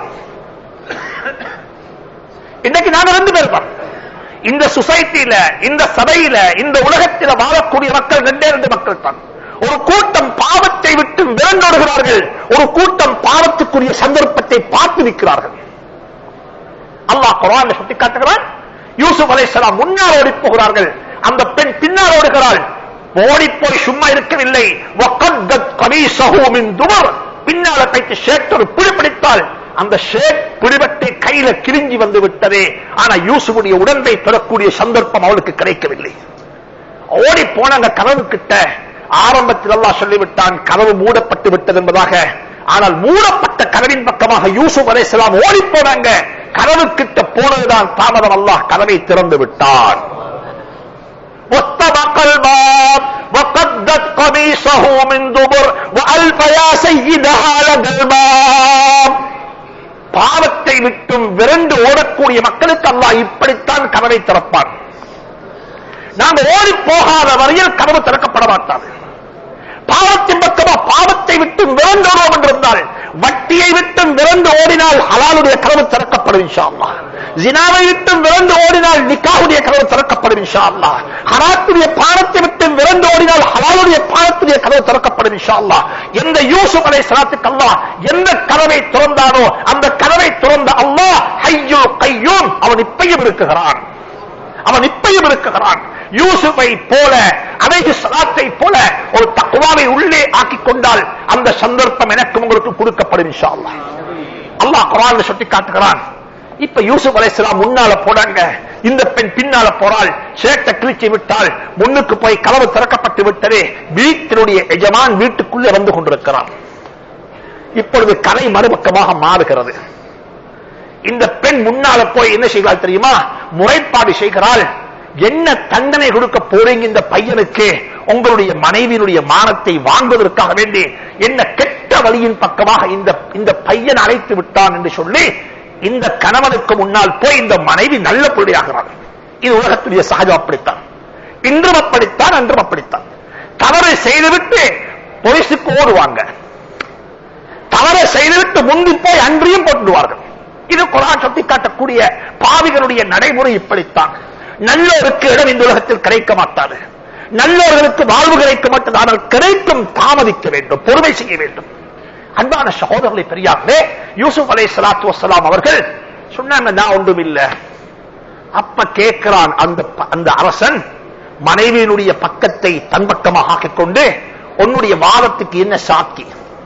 இன்னைக்கு நாங்க ரெண்டு பேர் தான் இந்த சொசைட்டியில இந்த சபையில இந்த உலகத்தில் வாழக்கூடிய மக்கள் ரெண்டே ரெண்டு மக்கள் தான் ஒரு கூட்டம் பாவத்தை விட்டு விரண்டோடுகிறார்கள் ஒரு கூட்டம் பாவத்துக்குரிய சந்தர்ப்பத்தை பார்த்து நிற்கிறார்கள் அல்லாஹ் குரான் சுட்டி காட்டுகிறான் யூசுப் அலைஹிஸ்ஸலாம் முன்னால் ஓடி போகிறார்கள் அந்த பெண் பின்னால் ஓடுகிறாள் ஓடிப்போய் சும்மா இருக்கவில்லை வக்கத்தத் கமீசஹு மின் துமர் பின்னால கைக்கு ஷேட் ஒரு பிடி பிடித்தாள் அந்த ஷேட் பிடிபட்டு கையில கிழிஞ்சி வந்து விட்டதே ஆனா யூசுஃபுடைய உடம்பை பெறக்கூடிய சந்தர்ப்பம் அவளுக்கு கிடைக்கவில்லை ஓடி போனாங்க கதவு கிட்ட ஆரம்பத்தில் அல்லாஹ் சொல்லிவிட்டான் கதவு மூடப்பட்டு விட்டது என்பதாக ஆனால் மூடப்பட்ட கதவின் பக்கமாக யூசுப் அலைஹிஸ்ஸலாம் ஓடி போனாங்க கதவு கிட்ட போனதுதான் தாமதம் அல்லாஹ் கதவை திறந்து விட்டான் واستبق الباب وقدت قميصه من دبر وألف يا سيدها لدى الباب பாவத்தை விட்டும் விரண்டு ஓடக்கூடிய மக்களுக்கு அல்லாஹ் இப்படித்தான் கதவை திறப்பான் நாம் ஓடி போகாத வரையில் கதவு திறக்கப்பட மாட்டாது பாவத்தின் பக்கமா பாவத்தை விட்டு விரண்டோடுவோம் என்றிருந்தால் வட்டியை விட்டு விரண்டு ஓடினால் ஹலாலுடைய கதவு திறக்கப்படும் இன்ஷா அல்லாஹ் ஜினாவை விட்டு விரண்டு ஓடினால் நிக்காவுடைய கதவு திறக்கப்படும் இன்ஷா அல்லாஹ் ஹராத்துடைய பானத்தை விட்டு விரண்டு ஓடினால் ஹலாலுடைய பானத்துடைய கதவு திறக்கப்படும் இன்ஷா அல்லாஹ் எந்த யூசுப் அலை சலாத்துக்கு அல்லாஹ் எந்த கதவை திறந்தானோ அந்த கதவை திறந்த அல்லாஹ் ஹையோ கையூம் அவன் இப்பையும் இருக்குகிறான் அவன் இப்பையும் இருக்குகிறான் யூசுஃபை போல அனைத்து சலாத்தை போல ஒரு தக்குவாவை உள்ளே ஆக்கிக் கொண்டால் அந்த சந்தர்ப்பம் எனக்கு உங்களுக்கு கொடுக்கப்படும் இன்ஷா அல்லாஹ் அல்லாஹ் குரான் சுட்டி காட்டுகிறான் இப்ப யூசுப் அலைஹிஸ்ஸலாம் முன்னால போனாங்க இந்த பெண் பின்னால போறாள் சேட்டை கிழிச்சு விட்டால் முன்னுக்கு போய் கதவு திறக்கப்பட்டு விட்டதே வீட்டினுடைய எஜமான் வீட்டுக்குள்ளே வந்து கொண்டிருக்கிறான் இப்பொழுது கதை மறுபக்கமாக மாறுகிறது இந்த பெண் முன்னால போய் என்ன செய்கிறாள் தெரியுமா முறைப்பாடு செய்கிறாள் என்ன தண்டனை கொடுக்க போறீங்க இந்த பையனுக்கு உங்களுடைய மனைவியினுடைய மானத்தை வாங்குவதற்காக வேண்டி என்ன கெட்ட வழியின் பக்கமாக இந்த இந்த பையன் அழைத்து விட்டான் என்று சொல்லி இந்த கணவனுக்கு முன்னால் போய் இந்த மனைவி நல்ல பிள்ளையாகிறாள் இது உலகத்துடைய சகஜம் அப்படித்தான் இன்றும் அப்படித்தான் அன்றும் அப்படித்தான் தவறு செய்துவிட்டு பொலிசுக்கு ஓடுவாங்க தவறை செய்துவிட்டு முந்தி போய் அன்றியும் போட்டுடுவார்கள் இது குரான் சுட்டி காட்டக்கூடிய பாவிகளுடைய நடைமுறை இப்படித்தான் நல்லோருக்கு இடம் இந்த உலகத்தில் கிடைக்க மாட்டாது நல்லோர்களுக்கு வாழ்வு கிடைக்க மாட்டாது ஆனால் கிடைக்கும் தாமதிக்க வேண்டும் பொறுமை செய்ய வேண்டும் அன்பான சகோதரர்களை பெரியார்களே யூசுப் அலை சலாத்து வசலாம் அவர்கள் சொன்னாங்க நான் ஒன்றும் இல்ல அப்ப கேட்கிறான் அந்த அந்த அரசன் மனைவியினுடைய பக்கத்தை தன் பக்கமாக ஆக்கிக் கொண்டு உன்னுடைய வாதத்துக்கு என்ன சாட்சி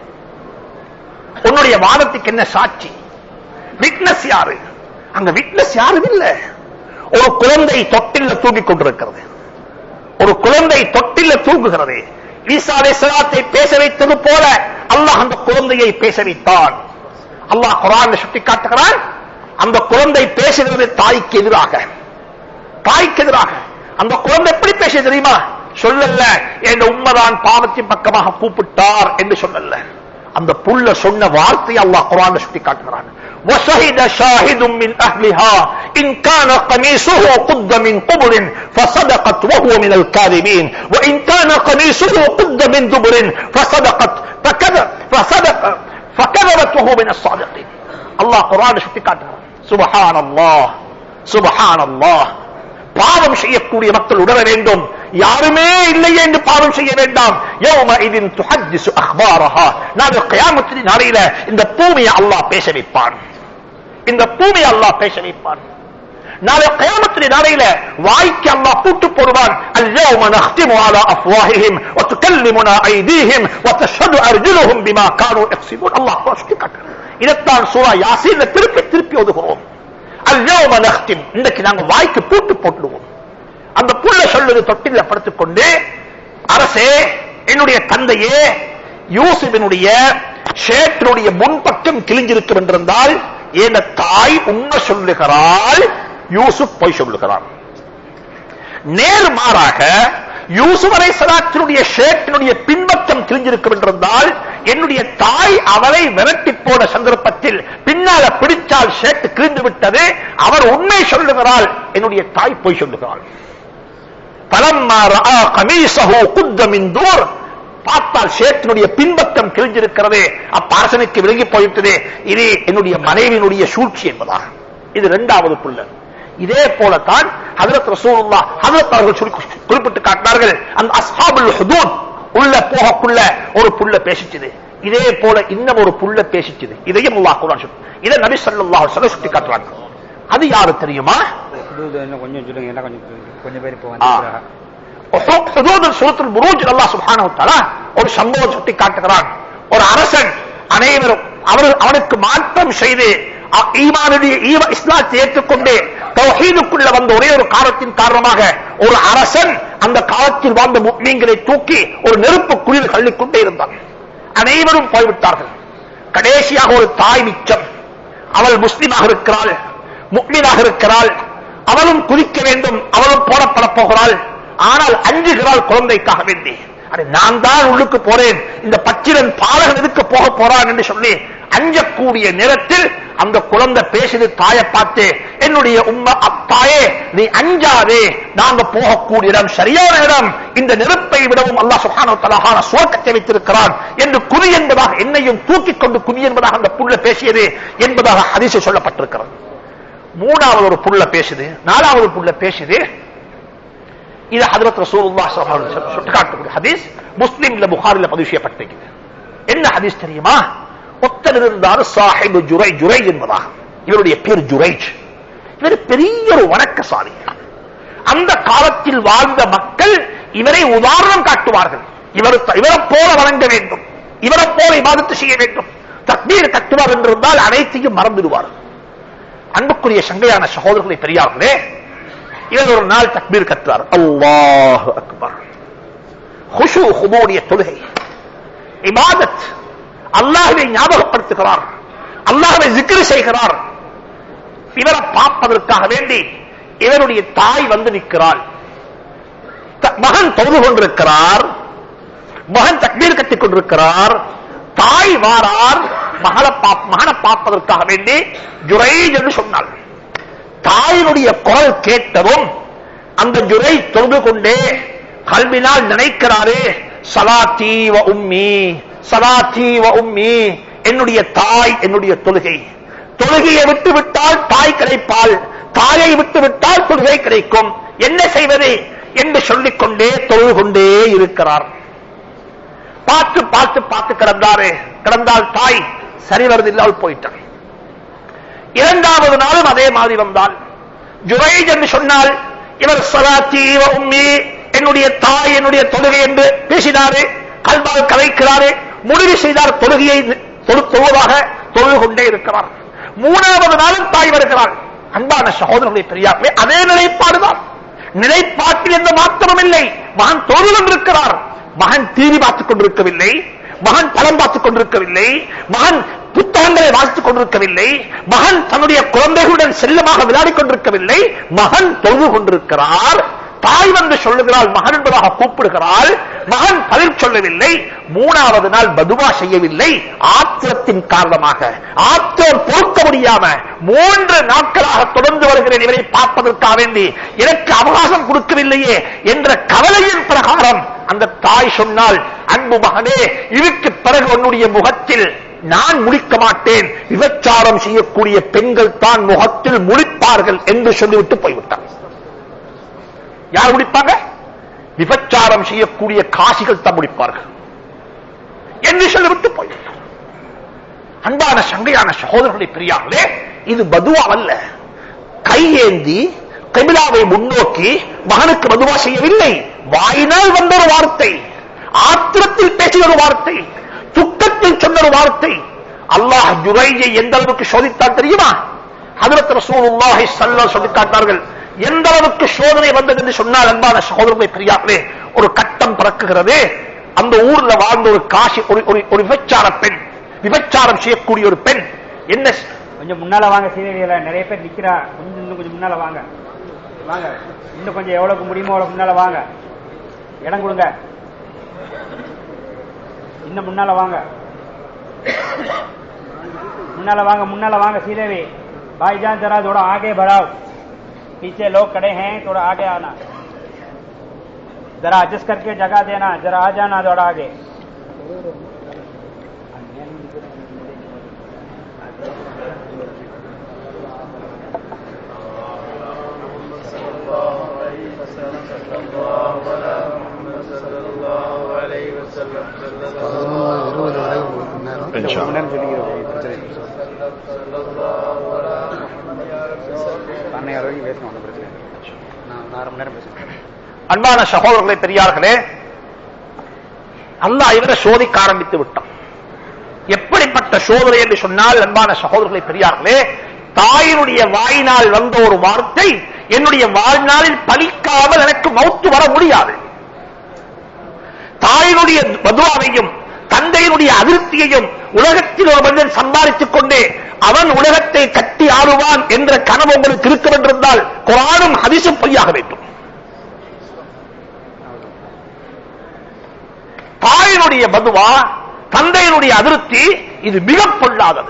உன்னுடைய வாதத்துக்கு என்ன சாட்சி விட்னஸ் யாரு அங்க விட்னஸ் யாரும் இல்ல ஒரு குழந்தை தொட்டில தூங்கிக் கொண்டிருக்கிறது ஒரு குழந்தை தொட்டில தூங்குகிறது ஈசா அலைஹிஸ்ஸலாத்தை பேச வைத்தது போல அல்லாஹ் அந்த குழந்தையை பேச வைத்தான் அல்லாஹ் குரான் சுட்டி காட்டுகிறான் அந்த குழந்தை பேசுகிறது தாய்க்கு எதிராக தாய்க்கு எதிராக அந்த குழந்தை எப்படி பேச தெரியுமா சொல்லல என் உண்மைதான் பாவத்தின் பக்கமாக கூப்பிட்டார் என்று சொல்லல அந்த புள்ள சொன்ன வார்த்தை அல்லாஹ் குரான் சுட்டி காட்டுகிறான் وشهد شاهد من أهلها إن كان قميصه قد من قبل فصدقت وهو من الكاذبين وإن كان قميصه قد من دبر فصدقت فكذب فصدق فكذبت وهو من الصادقين الله قرآن شو காட்டுகிறான் سبحان الله سبحان الله பாவம் செய்யக்கூடிய மக்கள் உணர வேண்டும் யாருமே இல்லையே என்று பாவம் செய்ய வேண்டாம் யௌமஇதின் துஹஜ்ஜிசு அக்பாரஹா நாளை கியாமத்தின் நாளையில இந்த பூமியை அல்லாஹ் பேச வைப்பான் இந்த பூமியை அல்லாஹ் பேச வைப்பான் நாளை கயாமத்தின் நாளையில வாய்க்கு அல்லாஹ் பூட்டு போடுவான் اليوم نختم على افواههم وتكلمنا ايديهم وتشهد ارجلهم بما كانوا يكسبون الله சுட்டி காட்டுறான் இதைத்தான் சூரா யாசீன்ல திருப்பி திருப்பி ஒதுகிறோம் اليوم نختم இன்னைக்கு நாங்க வாய்க்கு பூட்டு போட்டுடுவோம் அந்த புள்ள சொல்லுது தொட்டில படுத்துக்கொண்டு அரசே என்னுடைய தந்தையே யூசுபினுடைய ஷேட்டினுடைய முன்பக்கம் கிழிஞ்சிருக்கும் என்றிருந்தால் என் தாய் உண்மை சொல்லுகிறாள் யூசுப் பொய் சொல்லுகிறான் நேர்மாறாக யூசுப் அலை சலாத்தினுடைய ஷேட்டினுடைய பின்பக்கம் கிழிஞ்சிருக்கும் என்றிருந்தால் என்னுடைய தாய் அவளை விரட்டி போன சந்தர்ப்பத்தில் பின்னால பிடிச்சால் ஷேட் கிழிந்து விட்டது அவர் உண்மை சொல்லுகிறாள் என்னுடைய தாய் பொய் சொல்லுகிறாள் பலம்மா ரஆ கமீசஹு குத்த மின் தூர் பார்த்தால் ஷேட்டினுடைய பின்பக்கம் கிழிஞ்சிருக்கிறது அப்ப அரசனுக்கு விலகி போயிட்டது இது என்னுடைய மனைவியினுடைய சூழ்ச்சி என்பதாக இது இரண்டாவது புள்ள இதே போலத்தான் ஹதரத் ரசூலுல்லா ஹதரத் அவர்கள் சொல்லி குறிப்பிட்டு காட்டினார்கள் அந்த அஸ்ஹாபுல் ஹுதூத் உள்ள போகக்குள்ள ஒரு புள்ள பேசிச்சது இதே போல இன்னும் ஒரு புள்ள பேசிச்சது இதையும் அல்லாஹ் குர்ஆன் சொல்லு இதை நபி ஸல்லல்லாஹு அலைஹி வஸல்லம் சுட்டி காட்டுறாங்க அது யாரு தெரியுமா புது இன்னும் கொஞ்சம் சொல்லுங்க எல்லாம் கொஞ்சம் கொஞ்சம் பேர் இப்போ ஆ. வந்து ஹுதூதுல் சூரத்துல் புரூஜ் அல்லாஹ் சுப்ஹானஹு வ தஆலா ஒரு சம்பவம் சுட்டி காட்டுகிறான் ஒரு அரசன் அனைவரும் அவர் அவனுக்கு மாற்றம் செய்து அ- ஈமானுடைய ஈவ- இஸ்லாத்தை ஏற்றுக்கொண்டு தௌஹீதுக்குள்ள வந்த ஒரே ஒரு காரணத்தின் காரணமாக ஒரு அரசன் அந்த காலத்தில் வாழ்ந்த முக்மீன்களை தூக்கி ஒரு நெருப்பு குளிர் தள்ளிக்கொண்டே இருந்தான் அனைவரும் போய்விட்டார்கள் கடைசியாக ஒரு தாய் மிச்சம் அவள் முஸ்லிமாக இருக்கிறாள் முக்மீனாக இருக்கிறாள் அவளும் குதிக்க வேண்டும் அவளும் போடப்பட போகிறாள் ஆனால் அஞ்சுகிறாள் குழந்தைக்காக வேண்டி அடே நான் தான் உள்ளுக்கு போறேன் இந்த பச்சிரன் பாலகன் எதுக்கு போக போறான் என்று சொல்லி அஞ்சக்கூடிய நேரத்தில் அந்த குழந்தை பேசுது தாயை பார்த்து என்னுடைய உம்மா அத்தாயே நீ அஞ்சாதே நாங்க போகக்கூடிய இடம் சரியான இடம் இந்த நெருப்பை விடவும் அல்லாஹ் சுப்ஹானஹு வ தஆலா சுவர்க்கத்தை வைத்திருக்கிறான் என்று குறி என்பதாக என்னையும் தூக்கிக் கொண்டு குறி என்பதாக அந்த புள்ள பேசியது என்பதாக ஹதீஸில் சொல்லப்பட்டிருக்கிறது மூணாவது ஒரு புள்ள பேசுது நாலாவது புள்ள பேசுது இது ஹதரத் ரசூலுல்லாஹ் ஸல்லல்லாஹு அலைஹி வஸல்லம் சுட்டிக்காட்டக்கூடிய ஹதீஸ் முஸ்லிம்ல புகாரில பதிவு செய்யப்பட்டிருக்கிறது என்ன ஹதீஸ் தெரியுமா ஒத்தர் இருந்தார் சாஹிபு ஜுரை ஜுரை என்பதாக இவருடைய பேர் ஜுரைஜ் இவர் பெரிய ஒரு வணக்கசாலி அந்த காலத்தில் வாழ்ந்த மக்கள் இவரை உதாரணம் காட்டுவார்கள் இவர் இவரை போல வணங்க வேண்டும் இவரை போல இபாதத்து செய்ய வேண்டும் தக்பீர் கட்டுவார் என்றிருந்தால் அனைத்தையும் மறந்துடுவார் அன்புக்குரிய சங்கையான சகோதரர்களை பெரியார்களே இவர் ஒரு நாள் தக்பீர் கற்றார் அல்லாஹ் அக்பர் ஹுஷு ஹுமோடைய தொழுகை இபாதத் அல்லாஹ்வை ஞாபகப்படுத்துகிறார் அல்லாஹ்வை ஜிக்ரு செய்கிறார் இவரை பார்ப்பதற்காக வேண்டி இவருடைய தாய் வந்து நிற்கிறாள் த- மகன் தொழுது கொண்டிருக்கிறார் மகன் தக்பீர் கட்டிக் கொண்டிருக்கிறார் தாய் வாரார் மகளை பாப்- மகனை பார்ப்பதற்காக வேண்டி ஜுரைஜ் என்று சொன்னாள் தாயினுடைய குரல் கேட்டதும் அந்த ஜுரை தொழுது கொண்டே கல்வினால் நினைக்கிறாரே சலாத்தி வ உம்மி சலாத்தி வ உம்மி என்னுடைய தாய் என்னுடைய தொழுகை தொழுகையை விட்டு விட்டால் தாய் கிடைப்பாள் தாயை விட்டு விட்டால் தொழுகை கிடைக்கும் என்ன செய்வது என்று சொல்லிக் கொண்டே தொழுது கொண்டே இருக்கிறார் பார்த்து பார்த்து பார்த்து கிடந்தாரு கிடந்தால் தாய் சரி வருதில்லால் போயிட்டார் இரண்டாவது நாளும் அதே மாதிரி வந்தால் ஜுரைஜ் என்று சொன்னால் இவர் சலாத்தி வ உம்மி என்னுடைய தாய் என்னுடைய தொழுகை என்று பேசினாரு கல்வால் கலைக்கிறாரு முடிவு செய்தார் தொழுகையை தொழு- தொழுவதாக தொழுது கொண்டே இருக்கிறார் மூணாவது நாளும் தாய் வருகிறாள் அன்பான சகோதரர்களை பெரியார்களே அதே நிலைப்பாடுதான் நிலைப்பாட்டில் எந்த மாற்றமும் இல்லை மகன் தொழுது கொண்டிருக்கிறார் மகன் டிவி பார்த்துக் கொண்டிருக்கவில்லை மகன் படம் பார்த்துக் கொண்டிருக்கவில்லை மகன் புத்தகங்களை வாசித்துக் கொண்டிருக்கவில்லை மகன் தன்னுடைய குழந்தைகளுடன் செல்லமாக விளையாடிக் கொண்டிருக்கவில்லை மகன் தொழுது கொண்டிருக்கிறார் தாய் வந்து சொல்லுகிறாள் மகன் என்பதாக கூப்பிடுகிறாள் மகன் பதில் சொல்லவில்லை மூணாவது நாள் பதுவா செய்யவில்லை ஆத்திரத்தின் காரணமாக ஆத்திரம் பொறுக்க முடியாம மூன்று நாட்களாக தொடர்ந்து வருகிறேன் இவரை பார்ப்பதற்காக வேண்டி எனக்கு அவகாசம் கொடுக்கவில்லையே என்ற கவலையின் பிரகாரம் அந்த தாய் சொன்னால் அன்பு மகனே இதுக்கு பிறகு உன்னுடைய முகத்தில் நான் முடிக்க மாட்டேன் விபச்சாரம் செய்யக்கூடிய பெண்கள் தான் முகத்தில் முடிப்பார்கள் என்று சொல்லிவிட்டு போய்விட்டார் யார் முடிப்பாங்க விபச்சாரம் செய்யக்கூடிய காசிகள் தான் முடிப்பார்கள் என்று சொல்லிவிட்டு போய்விட்டார் அன்பான சங்கையான சகோதரர்களை பிரியாங்களே இது பதுவா அல்ல கையேந்தி கபிலாவை முன்னோக்கி மகனுக்கு பதுவா செய்யவில்லை வாயினால் வந்த ஒரு வார்த்தை ஆத்திரத்தில் பேசிய ஒரு வார்த்தை துக்கத்தில் சொன்ன ஒரு வார்த்தை அல்லாஹ் ஜுரையை எந்த அளவுக்கு சோதித்தான் தெரியுமா ஹதரத் ரசூலுல்லாஹி ஸல்லல்லாஹு சொல்லி காட்டினார்கள் எந்த அளவுக்கு சோதனை வந்தது என்று சொன்னால் அன்பான சகோதரர்களை பெரியார்களே ஒரு கட்டம் பிறக்குகிறது அந்த ஊர்ல வாழ்ந்த ஒரு காசி ஒரு ஒரு- ஒரு விபச்சார பெண் விபச்சாரம் செய்யக்கூடிய ஒரு பெண் என்ன கொஞ்சம் முன்னால வாங்க சீதையில நிறைய பேர் நிக்கிறா கொஞ்சம் இன்னும் கொஞ்சம் முன்னால வாங்க வாங்க இன்னும் கொஞ்சம் எவ்வளவுக்கு முடியுமோ அவ்வளவு முன்னால வாங்க இடம் கொடுங்க இன்னும் முன்னால வாங்க मुन्नाला वांगा मुन्नाला वांगा सीधे भी भाईजान जरा थोड़ा आगे बढ़ाओ पीछे लोग खड़े हैं थोड़ा आगे आना जरा एडजस्ट करके जगह देना जरा आ जाना थोड़ा आगे இருபது வரை ஒரு மணி நேரம் இன்ஷா ஒரு மணி நேரம் சொல்லிக்கிறோம் பிரச்சனை இல்லை. பன்னெண்டாயிரம் வரைக்கும் பேசணும் ஒன்றும் பிரச்சனை இல்லை. அரை மணி நேரம் பேசுறேன் அன்பான சகோதரர்களே பெரியார்களே அல்லாஹ் இவரை சோதிக்க ஆரம்பித்து விட்டான் எப்படிப்பட்ட சோதனை என்று சொன்னால் அன்பான சகோதரர்களே பெரியார்களே தாயினுடைய வாயினால் வந்த ஒரு வார்த்தை என்னுடைய வாழ்நாளில் பலிக்காமல் எனக்கு மௌத்து வர முடியாது தாயினுடைய மதுவாவையும் தந்தையினுடைய அதிருப்தியையும் உலகத்தில் ஒரு மனிதன் சம்பாதித்துக் கொண்டே அவன் உலகத்தை கட்டி ஆளுவான் என்ற கனவு உங்களுக்கு இருக்க வேண்டியிருந்தால் குரானும் ஹதிசும் பொய்யாக வேண்டும் தாயினுடைய மதுவா தந்தையினுடைய அதிருப்தி இது மிக பொல்லாதது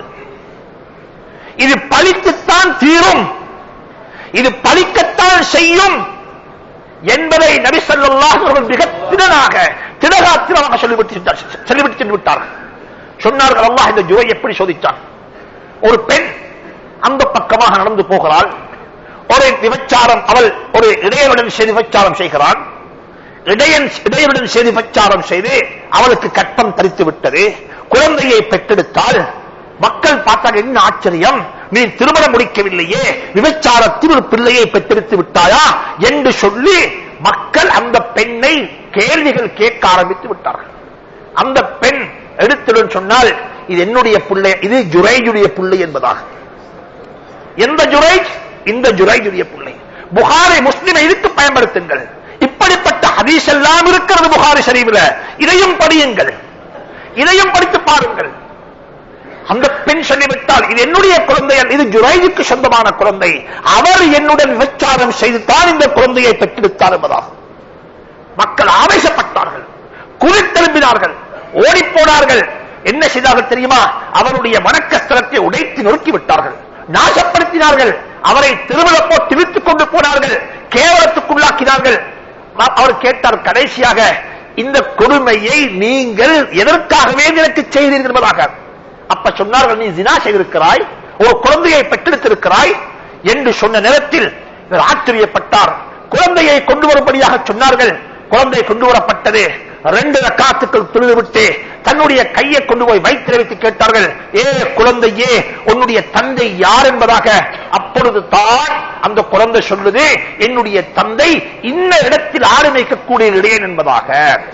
இது பழித்துத்தான் தீரும் இது பழிக்கத்தான் செய்யும் என்பதை நபி ஸல்லல்லாஹு அலைஹி வஸல்லம் மிக திடனாக திடகாத்திரமாக சொல்லிவிட்டு சென்றார்- சொல்லிவிட்டு சென்று விட்டார்கள் சொன்னார்கள் அல்லாஹ் இந்த ஜுவை எப்படி சோதித்தான் ஒரு பெண் அந்த பக்கமாக நடந்து போகிறாள் ஒரு விபச்சாரம் அவள் ஒரு இடையனுடன் செய்து விபச்சாரம் செய்கிறான் இடையன் இடையனுடன் செய்து விபச்சாரம் செய்து அவளுக்கு கட்டம் தரித்து விட்டது குழந்தையை பெற்றெடுத்தால் மக்கள் பார்த்தால் என்ன ஆச்சரியம் நீ திருமணம் முடிக்கவில்லையே விபச்சாரத்தில் ஒரு பிள்ளையை பெற்றெடுத்து விட்டாயா என்று சொல்லி மக்கள் அந்த பெண்ணை கேள்விகள் கேட்க ஆரம்பித்து விட்டார்கள் அந்த பெண் எடுத்துடன் சொன்னால் இது என்னுடைய பிள்ளை இது ஜுரைஜுடைய பிள்ளை என்பதாக எந்த ஜுரைஜ் இந்த ஜுரைஜுடைய பிள்ளை புகாரை முஸ்லிமை இதுக்கு பயன்படுத்துங்கள் இப்படிப்பட்ட ஹதீஸ் எல்லாம் இருக்கிறது புகாரி ஷரீஃபில் இதையும் படியுங்கள் இதையும் படித்து பாருங்கள் அந்த பெண் சொல்லிவிட்டால் இது என்னுடைய குழந்தை அல்ல, இது ஜுரைஜுக்கு சொந்தமான குழந்தை அவர் என்னுடன் விபச்சாரம் செய்து தான் இந்த குழந்தையை பெற்றெடுத்தார் என்பதாகும் மக்கள் ஆவேசப்பட்டார்கள் குறித்தெழும்பினார்கள் ஓடிப் போனார்கள் என்ன செய்தார்கள் தெரியுமா அவருடைய மனக்கஸ்திரத்தை உடைத்து நொறுக்கி விட்டார்கள் நாசப்படுத்தினார்கள் அவரை திருமண போட்டு இழுத்துக் கொண்டு போனார்கள் கேவலத்துக்குள்ளாக்கினார்கள் அ- அவர் கேட்டார் கடைசியாக இந்த கொடுமையை நீங்கள் எதற்காகவே எனக்கு செய்தீர்கள் என்பதாக அப்ப சொன்னார்கள் நீ ஜினா செய்திருக்கிறாய் ஒரு குழந்தையை பெற்றெடுத்திருக்கிறாய் என்று சொன்ன நேரத்தில் இவர் ஆச்சரியப்பட்டார் குழந்தையை கொண்டு வரும்படியாக சொன்னார்கள் குழந்தை கொண்டு வரப்பட்டது ரெண்டு ரக்காத்துக்கள் தொழுதுவிட்டு தன்னுடைய கையை கொண்டு போய் வயிற்றில் வைத்து கேட்டார்கள் ஏ குழந்தையே உன்னுடைய தந்தை யார் என்பதாக அப்பொழுது தான் அந்த குழந்தை சொல்லுது என்னுடைய தந்தை இன்ன இடத்தில் ஆடு மேய்க்கக்கூடிய இடையன் என்பதாக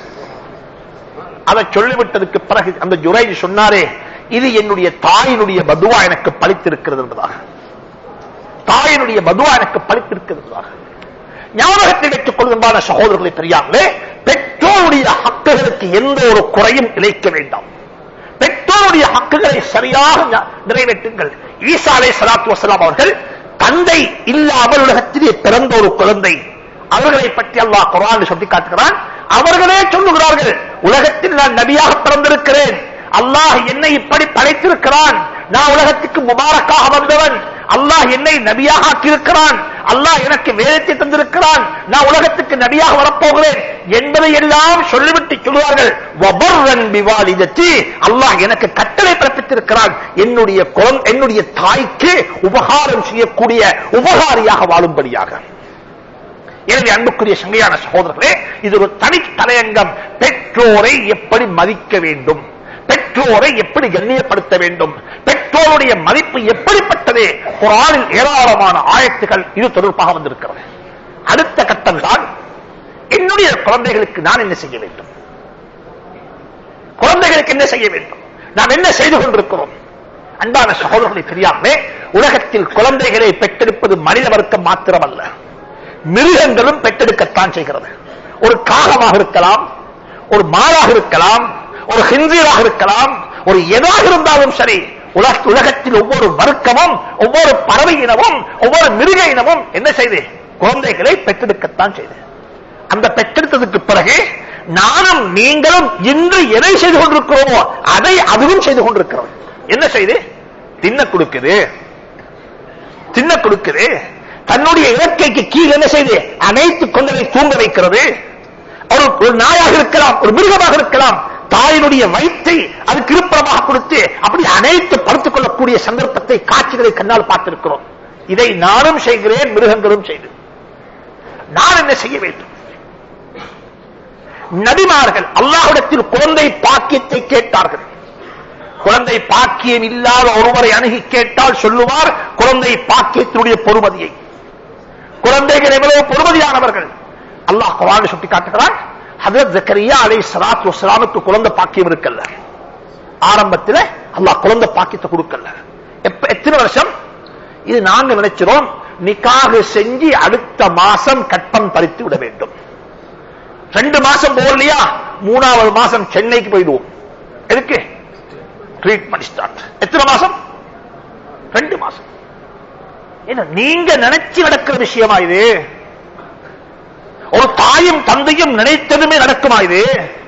அதை சொல்லிவிட்டதுக்கு பிறகு அந்த ஜுரைஜ் சொன்னாரே இது என்னுடைய தாயினுடைய பதுவா எனக்கு பழித்திருக்கிறது என்பதாக தாயினுடைய பதுவா எனக்கு பழித்திருக்கிறது என்பதாக ஞாபகத்தில் வைத்துக் கொள்கின்றான சகோதரர்களை தெரியாமலே பெற்றோருடைய ஹக்குகளுக்கு எந்த ஒரு குறையும் இழைக்க வேண்டாம் பெற்றோருடைய ஹக்குகளை சரியாக ஞா- நிறைவேற்றுங்கள் ஈசா அலை சலாத்து வசலாம் அவர்கள் தந்தை இல்லாமல் உலகத்திலே பிறந்த ஒரு குழந்தை அவர்களை பற்றி அல்லாஹ் குரான் சொல்லி காட்டுகிறான் அவர்களே சொல்லுகிறார்கள் உலகத்தில் நான் நபியாக பிறந்திருக்கிறேன் அல்லாஹ் என்னை இப்படி படைத்திருக்கிறான் நான் உலகத்துக்கு முபாரக்காக வந்தவன் அல்லாஹ் என்னை நபியாக ஆக்கியிருக்கிறான் அல்லாஹ் எனக்கு வேதத்தை தந்திருக்கிறான் நான் உலகத்துக்கு நபியாக வரப்போகிறேன் என்பதை எல்லாம் சொல்லிவிட்டு சொல்லுவார்கள் வபர்ரன் பிவாலிதத்தி அல்லாஹ் எனக்கு கட்டளை பிறப்பித்திருக்கிறான் என்னுடைய குழந்தை என்னுடைய தாய்க்கு உபகாரம் செய்யக்கூடிய உபகாரியாக வாழும்படியாக எனவே அன்புக்குரிய சங்கையான சகோதரர்களே இது ஒரு தனி தலையங்கம் பெற்றோரை எப்படி மதிக்க வேண்டும் பெற்றோரை எப்படி கண்ணியப்படுத்த வேண்டும் பெற்றோருடைய மதிப்பு எப்படிப்பட்டது குரானில் ஏராளமான ஆயத்துகள் இது தொடர்பாக வந்திருக்கிறது அடுத்த கட்டம் தான் என்னுடைய குழந்தைகளுக்கு நான் என்ன செய்ய வேண்டும் குழந்தைகளுக்கு என்ன செய்ய வேண்டும் நாம் என்ன செய்து கொண்டிருக்கிறோம் அன்பான சகோதரர்களை தெரியாமலே உலகத்தில் குழந்தைகளை பெற்றெடுப்பது மனித வர்க்கம் மாத்திரமல்ல மிருகங்களும் பெற்றெடுக்கத்தான் செய்கிறது ஒரு காகமாக இருக்கலாம் ஒரு மாடாக இருக்கலாம் ஒரு ஹிந்தியாக இருக்கலாம் ஒரு எதாக இருந்தாலும் சரி உலக உலகத்தில் ஒவ்வொரு வர்க்கமும் ஒவ்வொரு பறவை இனமும் ஒவ்வொரு மிருக இனமும் என்ன செய்து குழந்தைகளை பெற்றெடுக்கத்தான் செய்து அந்த பெற்றெடுத்ததுக்கு பிறகு நானும் நீங்களும் இன்று எதை செய்து கொண்டிருக்கிறோமோ அதை அதுவும் செய்து கொண்டிருக்கிறோம் என்ன செய்து தின்ன கொடுக்குது தின்ன கொடுக்குது தன்னுடைய இலக்கைக்கு கீழ் என்ன செய்து அனைத்து கொண்டதை தூங்க வைக்கிறது ஒரு ஒரு நாயாக இருக்கலாம் ஒரு மிருகமாக இருக்கலாம் தாயினுடைய வயிற்றை அதுக்கு இருப்பிடமாக கொடுத்து அப்படி அனைத்து படுத்துக் கொள்ளக்கூடிய சந்தர்ப்பத்தை காட்சிகளை கண்ணால் பார்த்திருக்கிறோம் இதை நானும் செய்கிறேன் மிருகங்களும் செய்து நான் என்ன செய்ய வேண்டும் நபிமார்கள் அல்லாஹ்விடத்தில் குழந்தை பாக்கியத்தை கேட்டார்கள் குழந்தை பாக்கியம் இல்லாத ஒருவரை அணுகி கேட்டால் சொல்லுவார் குழந்தை பாக்கியத்தினுடைய பொறுமதியை குழந்தைகள் எவ்வளவு பொறுமதியானவர்கள் அல்லாஹ் குரான் சுட்டி காட்டுகிறான் ஹதரத் ஜக்கரியா அலை சலாத்து வஸ்லாமுக்கு குழந்தை பாக்கியம் இருக்கல்ல ஆரம்பத்தில் அல்லாஹ் குழந்தை பாக்கியத்தை கொடுக்கல எப்ப எத்தனை வருஷம் இது நாங்க நினைச்சிரோம் நிக்காக செஞ்சு அடுத்த மாசம் கட்பம் பறித்து விட வேண்டும் ரெண்டு மாசம் போகலையா மூணாவது மாசம் சென்னைக்கு போயிடுவோம் எதுக்கு ட்ரீட்மெண்ட் ஸ்டார்ட் எத்தனை மாசம் ரெண்டு மாசம் ஏன்னா நீங்க நினைச்சு நடக்கிற விஷயமா இது ஒரு தாயும் தந்தையும் நினைத்ததுமே நடக்குமா இது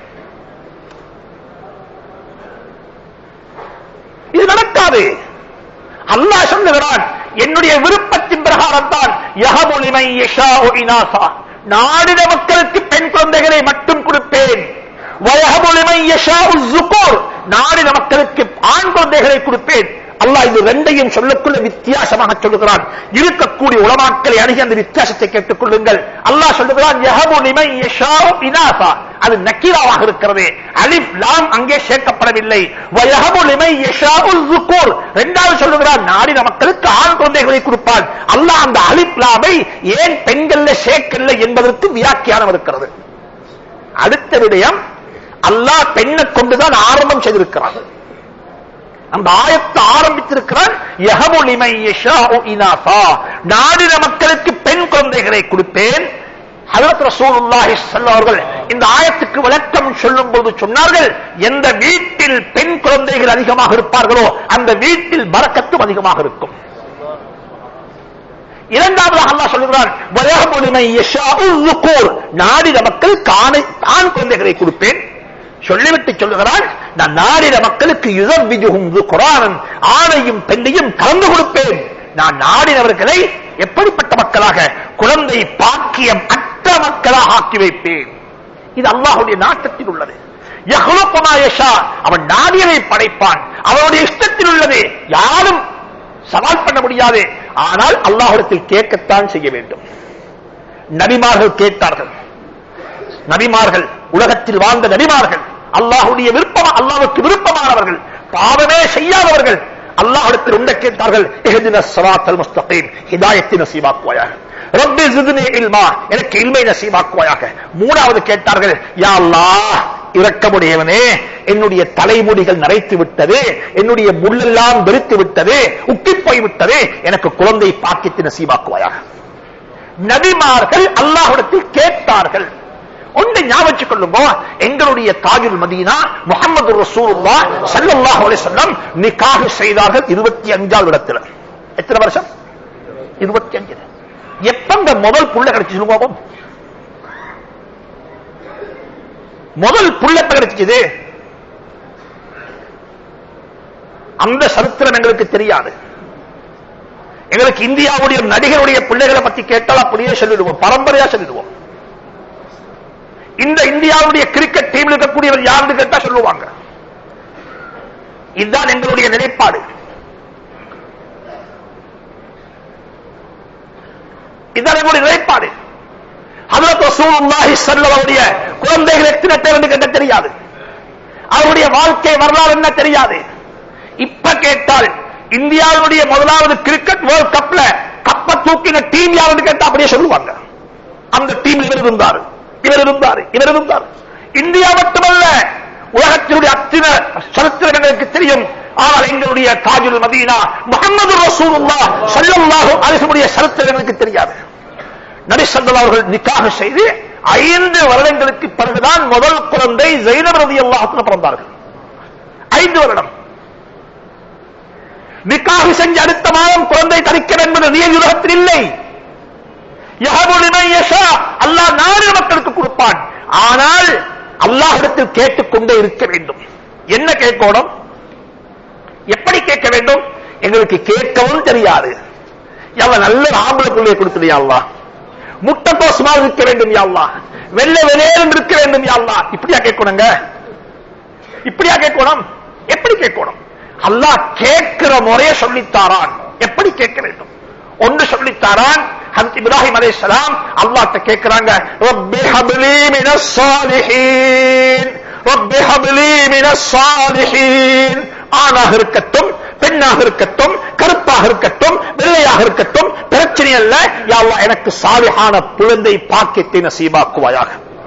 இது நடக்காது அல்லாஹ் சொல்லுகிறான் என்னுடைய விருப்பத்தின் பிரகாரம் தான் யஹமுலிமை யஷாஉ இனாசா நாடின மக்களுக்கு பெண் குழந்தைகளை மட்டும் கொடுப்பேன் வயஹமுலிமை யஷாஉ ஸுகூர் நாடின மக்களுக்கு ஆண் குழந்தைகளை கொடுப்பேன் அல்லாஹ் இது ரெண்டையும் சொல்லக்குள்ள வித்தியாசமாக சொல்லுகிறான் இருக்கக்கூடிய உலமாக்களை அணுகி அந்த வித்தியாசத்தை கேட்டுக் கொள்ளுங்கள் அல்லாஹ் சொல்லுகிறான் யஹபு லிமன் யஷாஉ இனாசா அது நக்கீராவாக இருக்கிறது அலிஃப் லாம் அங்கே சேர்க்கப்படவில்லை வயஹபு லிமன் யஷாஉ ஸுகூர் இரண்டாவது சொல்லுகிறான் நாடின மக்களுக்கு ஆண் குழந்தைகளை கொடுப்பான் அல்லாஹ் அந்த அலிஃப் லாமை ஏன் பெண்கள்ல சேர்க்கல என்பதற்கு வியாக்கியானம் இருக்கிறது அடுத்த விடயம் அல்லாஹ் பெண்ணை கொண்டுதான் ஆரம்பம் செய்திருக்கிறான் அந்த ஆயத்தை ஆரம்பித்திருக்கிறான் யஹமுலிமை யஷாஉ இனாசா நாடின மக்களுக்கு பெண் குழந்தைகளை கொடுப்பேன் ஹஜரத் ரசூலுல்லாஹி ஸல்லல்லாஹு அவர்கள் இந்த ஆயத்துக்கு விளக்கம் சொல்லும் போது சொன்னார்கள் எந்த வீட்டில் பெண் குழந்தைகள் அதிகமாக இருப்பார்களோ அந்த வீட்டில் பரக்கத்தும் அதிகமாக இருக்கும் இரண்டாவது அல்லாஹ் சொல்லுகிறான் வயஹமுலிமை யஷாஉ ஸுகூர் நாடின மக்களுக்கு ஆணை ஆண் குழந்தைகளை கொடுப்பேன் சொல்லிவிட்டு சொல்லுகிறான் நான் நாடின மக்களுக்கு யுதவிஜுகும் குரானன் ஆணையும் பெண்ணையும் கலந்து கொடுப்பேன் நான் நாடினவர்களை எப்படிப்பட்ட மக்களாக குழந்தை பாக்கியம் அற்ற மக்களாக ஆக்கி வைப்பேன் இது அல்லாஹுடைய நாட்டத்தில் உள்ளது யஹ்லுகுமா யஷா அவன் நாடியவை படைப்பான் அவனுடைய இஷ்டத்தில் உள்ளது யாரும் சவால் பண்ண முடியாது ஆனால் அல்லாஹிடத்தில் கேட்கத்தான் செய்ய வேண்டும் நபிமார்கள் கேட்டார்கள் நபிமார்கள் உலகத்தில் வாழ்ந்த நபிமார்கள் அல்லாஹுடைய விருப்பம் அல்லாவுக்கு விருப்பமானவர்கள் பாவமே செய்யாதவர்கள் அல்லாஹிடத்தில் உண்ட கேட்டார்கள் இஹ்தின ஸிராத்தல் முஸ்தகீம் ஹிதாயத்தை நசீபாக்குவாயாக ரப்பி ஜித்னி இல்மா எனக்கு இல்மை நசீபாக்குவாயாக மூணாவது கேட்டார்கள் யா அல்லாஹ் இரக்கமுடையவனே என்னுடைய தலைமுடிகள் நரைத்து விட்டது என்னுடைய முள்ளெல்லாம் வெறுத்து விட்டது உக்கி போய் விட்டது எனக்கு குழந்தை பாக்கியத்தை நசீபாக்குவாயாக நபிமார்கள் அல்லாஹ்விடத்தில் கேட்டார்கள் ஒன்றை ஞாபகம் கொள்ளுங்க எங்களுடைய தாஜுல் மதீனா முகமது ரசூலுல்லா ஸல்லல்லாஹு அலைஹி வஸல்லம் நிக்காஹ் செய்தார்கள் 25வது இடத்துல எத்தனை வருஷம் 25 எப்ப இந்த முதல் புள்ள கிடைச்சு சொல்லுங்க முதல் புள்ள எப்ப கிடைச்சது அந்த சரித்திரம் எங்களுக்கு தெரியாது எங்களுக்கு இந்தியாவுடைய நடிகருடைய பிள்ளைகளை பத்தி கேட்டால் அப்படியே சொல்லிடுவோம் பரம்பரையா சொல்லிடுவோம் இந்த இந்தியாவுடைய கிரிக்கெட் டீம்ல இருக்கக்கூடியவர் யாருன்னு கேட்டா சொல்லுவாங்க இதுதான் எங்களுடைய நிலைப்பாடு இதுதான் எங்களுடைய நிலைப்பாடு ஹதரத் ரசூலுல்லாஹி ஸல்லல்லாஹுடைய குழந்தைகள் எத்தனை பேர் என்று கேட்ட தெரியாது அவருடைய வாழ்க்கை வரலாறு என்ன தெரியாது இப்ப கேட்டால் இந்தியாவுடைய முதலாவது கிரிக்கெட் வேர்ல்ட் கப்ல கப்ப தூக்கின டீம் யாருன்னு கேட்டா அப்படியே சொல்லுவாங்க அந்த டீம் இவர் இருந்தார் இவர் இருந்தார் இவர் இருந்தார் இந்தியா மட்டுமல்ல உலகத்தினுடைய அத்தனை சரித்திரம் எங்களுக்கு தெரியும் ஆனால் எங்களுடைய தாஜுல் மதீனா முகமது ரசூலுல்லா ஸல்லல்லாஹு அலைஹி உடைய சரித்திரம் எங்களுக்கு தெரியாது நபி ஸல்லல்லாஹு அவர்கள் நிக்காஹ் செய்து ஐந்து வருடங்களுக்கு பிறகுதான் முதல் குழந்தை ஜைனப் ரலியல்லாஹு அன்ஹா பிறந்தார்கள் ஐந்து வருடம் நிக்காஹ் செஞ்சு அடுத்த மாதம் குழந்தை தரிக்க என்பது நியதி உலகத்தில் இல்லை அல்லாஹ் நாடு மக்களுக்கு கொடுப்பான் ஆனால் அல்லாஹிடத்தில் கேட்டுக்கொண்டே இருக்க வேண்டும் என்ன கேட்கணும் எப்படி கேட்க வேண்டும் எங்களுக்கு கேட்கவும் தெரியாது எவ்வளவு நல்ல ஆம்பளை பிள்ளையை கொடுத்துடியா அல்லா முட்டை கோசமாக இருக்க வேண்டும் யாழ்லா வெள்ளை வெளியேறும் இருக்க வேண்டும் யாழ்லா இப்படியா கேட்கணுங்க இப்படியா கேட்கணும் எப்படி கேட்கணும் அல்லாஹ் கேட்கிற முறையை சொல்லித்தாரான் எப்படி கேட்க வேண்டும் ஒன்று சொல்லித்தாரான் ஹத் இப்ராஹிம் அலைஹிஸ்ஸலாம் அல்லாஹ்ட்ட கேக்குறாங்க ரப்பி ஹப்லி மினஸ் சாலிஹீன் ரப்பி ஹப்லி மினஸ் சாலிஹீன் ஆணாக இருக்கட்டும் பெண்ணாக இருக்கட்டும் கருப்பாக கருப்பாக இருக்கட்டும் வெள்ளையாக இருக்கட்டும் பிரச்சனை அல்ல யா அல்லாஹ் எனக்கு சாலிஹான குழந்தை பாக்கியத்தை நசீபாக்குவாயாக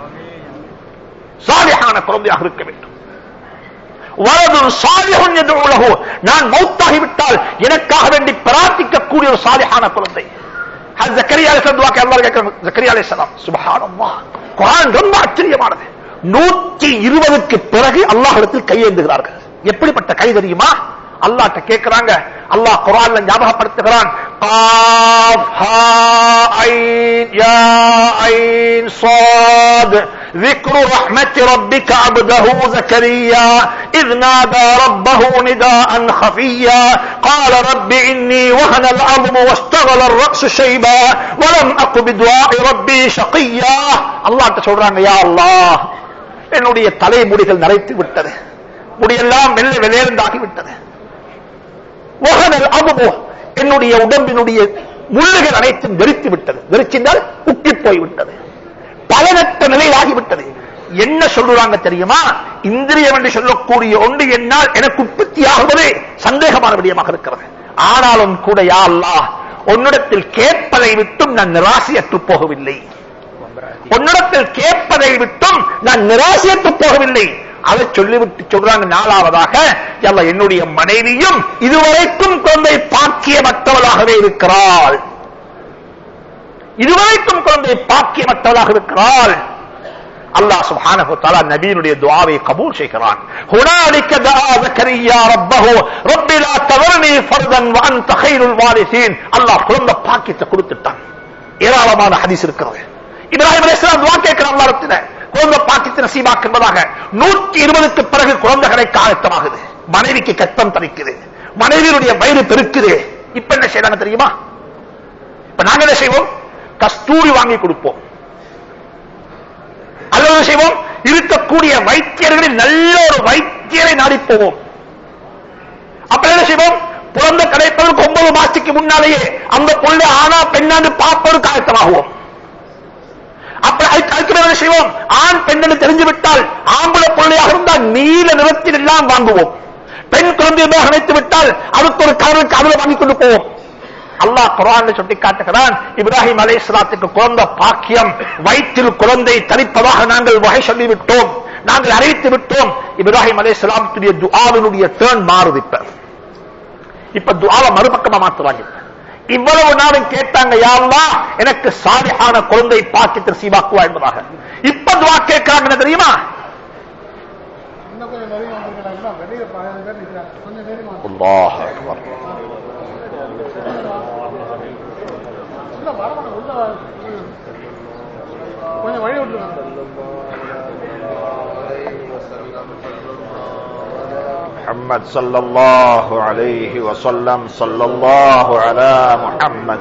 சாலிஹான குழந்தையாக இருக்க வேண்டும் வலதும் சாலிஹுன் என்று உலகோ நான் மௌத்தாகிவிட்டால் எனக்காக வேண்டி பிரார்த்திக்கக்கூடிய ஒரு சாலிஹான குழந்தை அது ஜக்கரியா அலைஹிஸ்ஸலாம் துஆ அல்லாஹ் கேட்கிறாங்க ஜக்கரியா அலைஹிஸ்ஸலாம் சுப்ஹானல்லாஹ் குர்ஆன் ரொம்ப ஆச்சரியமானது நூற்றி இருபதுக்கு பிறகு அல்லாஹ்விடத்தில் கையேந்துகிறார்கள் எப்படிப்பட்ட கை தெரியுமா அல்லாஹ்ட்ட கேட்கிறாங்க அல்லாஹ் குர்ஆன்ல ஞாபகப்படுத்துகிறான் காஃப் ஹா ஐன் யா ஐன் ஸாத் ذكر رحمة ربك عبده زكريا إذ نادى ربه نداء خفيا قال رب إني وهن العظم واشتغل الرأس شيبا ولم أق بدعاء ربي شقيا الله சொல்றாங்க யா அல்லாஹ் என்னுடைய தலைமுடிகள் நரைத்து விட்டது முடியெல்லாம் வெள்ளை வெளியேந்தாகி விட்டது வகனல் அபுபு என்னுடைய உடம்பினுடைய முள்ளுகள் அனைத்தும் வெறித்து விட்டது வெறிச்சினால் உக்கி போய் விட்டது பலனற்ற நிலையில் ஆகிவிட்டது என்ன சொல்றாங்க தெரியுமா இந்திரியம் என்று சொல்லக்கூடிய ஒன்று என்னால் எனக்கு உற்பத்தி ஆகுவதே சந்தேகமான விடயமாக இருக்கிறது ஆனாலும் கூட யா அல்லாஹ் உன்னிடத்தில் கேட்பதை விட்டும் நான் நிராசையற்று போகவில்லை உன்னிடத்தில் கேட்பதை விட்டும் நான் நிராசையற்று போகவில்லை அதை சொல்லிவிட்டு சொல்றாங்க நாலாவதாக அல்ல என்னுடைய மனைவியும் இதுவரைக்கும் குழந்தை பாக்கியமற்றவளாகவே இருக்கிறாள் இதுவரைக்கும் குழந்தை பாக்கியமற்றவளாக இருக்கிறாள் அல்லாஹ் சுப்ஹானஹு வ தஆலா நபியினுடைய துஆவை கபூல் செய்கிறான் ஹுனாலிக தஆ ஜக்கரியா ரப்பஹு ரப்பி லா தவர்னி ஃபர்தன் வ அன்த கைருல் வாரிசீன் அல்லாஹ் குழந்தை பாக்கியத்தை கொடுத்துட்டான் ஏராளமான ஹதீஸ் இருக்கிறது இப்ராஹிம் அலைஹிஸ்ஸலாம் துஆ கேட்கிறார் அல்லாஹ்விடத்தில் குழந்தை பாக்கியத்தை நசீபாக்கு என்பதாக நூற்றி இருபதுக்கு பிறகு குழந்தை கிடைக்க ஆயத்தமாகுது மனைவிக்கு கத்தம் தரிக்குது மனைவியுடைய வயிறு பெருக்குது இப்ப என்ன செய்யறாங்க தெரியுமா இப்ப நாங்க என்ன செய்வோம் கஸ்தூரி வாங்கி கொடுப்போம் அல்லது செய்வோம் இருக்கக்கூடிய வைத்தியர்களில் நல்ல ஒரு வைத்தியரை நாடி போவோம் அப்ப என்ன செய்வோம் குழந்தை கிடைப்பதற்கு ஒன்பது மாசத்துக்கு முன்னாலேயே அந்த பொண்ணு ஆனா பெண்ணாண்டு பார்ப்பதற்கு ஆயத்தமாகுவோம் அப்ப அதுக்கு அதுக்கு மேல என்ன செய்வோம் ஆண் பெண் என்று தெரிஞ்சு விட்டால் ஆம்பளை பிள்ளையாக இருந்தால் நீல நிறத்தில் எல்லாம் வாங்குவோம் பெண் குழந்தையாக நினைத்து விட்டால் அதுக்கு ஒரு கலருக்கு அதுல வாங்கி கொண்டு போவோம் அல்லாஹ் குரான் சுட்டி காட்டுகிறான் இப்ராஹிம் அலை இஸ்லாத்துக்கு குழந்தை பாக்கியம் வயிற்றில் குழந்தை தரிப்பதாக நாங்கள் வகை சொல்லிவிட்டோம் நாங்கள் அறிவித்து விட்டோம் இப்ராஹிம் அலை இஸ்லாத்துடைய துஆவினுடைய டேர்ன் மாறுது இப்ப இப்ப துஆவை மறுபக்கமா மாத்துவாங்க இவ்வளவு நாளும் கேட்டாங்க யாருலா எனக்கு சாலிஹான குழந்தை பாக்கியத்தை சீவாக்குவா என்பதாக இப்ப துவா கேட்கிறாங்க என்ன தெரியுமா இன்னும் கொஞ்சம் நெருங்கி வந்துருக்கா வெளியே பதினஞ்சு பேர் நிற்கிறாங்க கொஞ்சம் நெருங்கி வாங்க. அல்லாஹ் அக்பர். உள்ள வரவன உள்ள வா. கொஞ்சம் வழி விட்டுருங்க محمد صلى الله عليه وسلم صلى الله على محمد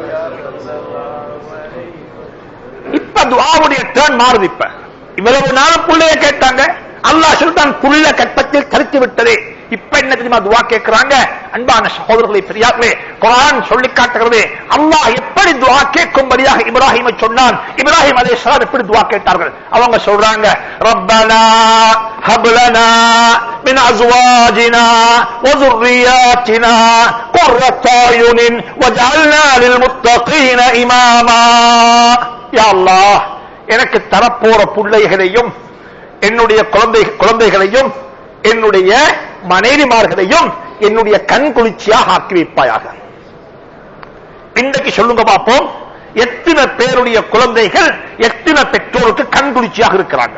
இப்ப துஆவுடைய டர்ன் மாறுது இப்ப இவ்வளவு நாள் புள்ளைய கேட்டாங்க அல்லாஹ் சொல்லிட்டான் புள்ள கற்பத்தில் தரித்து விட்டதே இப்ப என்ன தெரியுமா துவா கேட்கிறாங்க அன்பான சகோதரர்களை பெரியார்களே குரான் சொல்லி காட்டுகிறது அல்லாஹ் எப்படி துவா கேட்கும்படியாக இப்ராஹிமை சொன்னான் இப்ராஹிம் அலைஹிஸ்ஸலாம் எப்படி துவா கேட்டார்கள் அவங்க சொல்றாங்க ரப்பனா ஹப்லனா من أزواجنا وذرياتنا قرة أعين واجعلنا للمتقين إماما يا الله எனக்கு தரப்போற பிள்ளைகளையும் என்னுடைய குழந்தை குழந்தைகளையும் என்னுடைய மனைவிமார்களையும் என்னுடைய கண் குளிர்ச்சியாக ஆக்கி வைப்பாயாக இன்றைக்கு சொல்லுங்க பார்ப்போம் எத்தனை பேருடைய குழந்தைகள் எத்தனை பெற்றோருக்கு கண் குளிர்ச்சியாக இருக்கிறாங்க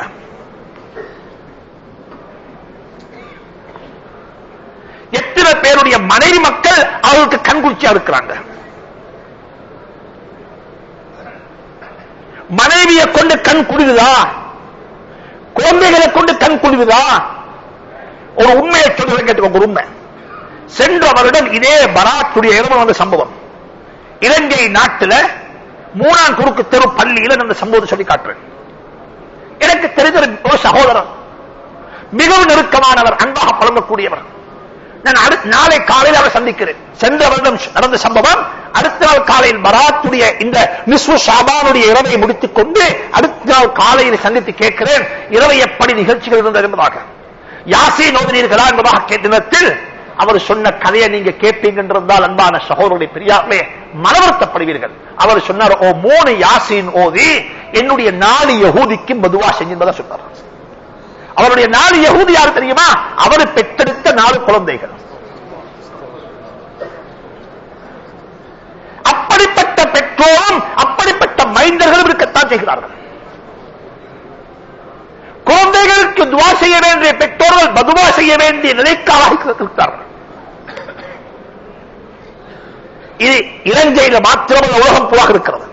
எத்தனை பேருடைய மனைவி மக்கள் அவருக்கு கண் குளிர்ச்சியா இருக்கிறாங்க மனைவியை கொண்டு கண் குளிருதா குழந்தைகளை கொண்டு கண் குளிருதா ஒரு உண்மையை சொல்றதை கேட்டுக்கோங்க ஒரு உண்மை சென்ற வருடம் இதே பராத்துடைய இரவு வந்த சம்பவம் இலங்கை நாட்டுல மூணாம் குறுக்கு தெரு பள்ளியில அந்த சம்பவத்தை சொல்லி காட்டுறேன் எனக்கு தெரிஞ்ச ஒரு சகோதரர் மிகவும் நெருக்கமானவர் அன்பாக பழங்கக்கூடியவர் நான் அடுத்த நாளை காலையில் அவரை சந்திக்கிறேன் சென்ற வருடம் நடந்த சம்பவம் அடுத்த நாள் காலையில் பராத்துடைய இந்த நிஸ்வு ஷாபானுடைய இரவை முடித்துக் கொண்டு அடுத்த நாள் காலையில் சந்தித்து கேட்கிறேன் இரவை எப்படி நிகழ்ச்சிகள் இருந்தது என்பதாக யாசி நோதினீர்களா என்பதாக கேட்ட நேரத்தில் அவர் சொன்ன கதையை நீங்க கேட்பீங்கன்றிருந்தால் அன்பான சகோதரருடைய பெரியார்களே மனவருத்தப்படுவீர்கள் அவர் சொன்னார் ஓ மூணு யாசின் ஓதி என்னுடைய நாலு யகூதிக்கு மதுவா செஞ்சிருந்ததா சொன்னார் அவருடைய நாலு யகூதி யார் தெரியுமா அவர் பெற்றெடுத்த நாலு குழந்தைகள் அப்படிப்பட்ட பெற்றோரும் அப்படிப்பட்ட மைந்தர்களும் இருக்கத்தான் செய்கிறார்கள் குழந்தைகளுக்கு துவா செய்ய வேண்டிய பெற்றோர்கள் பதுவா செய்ய வேண்டிய நிலைக்காக இருக்கிறார்கள் இது இலங்கையில மாத்திரம் உலகம் பூவாக இருக்கிறது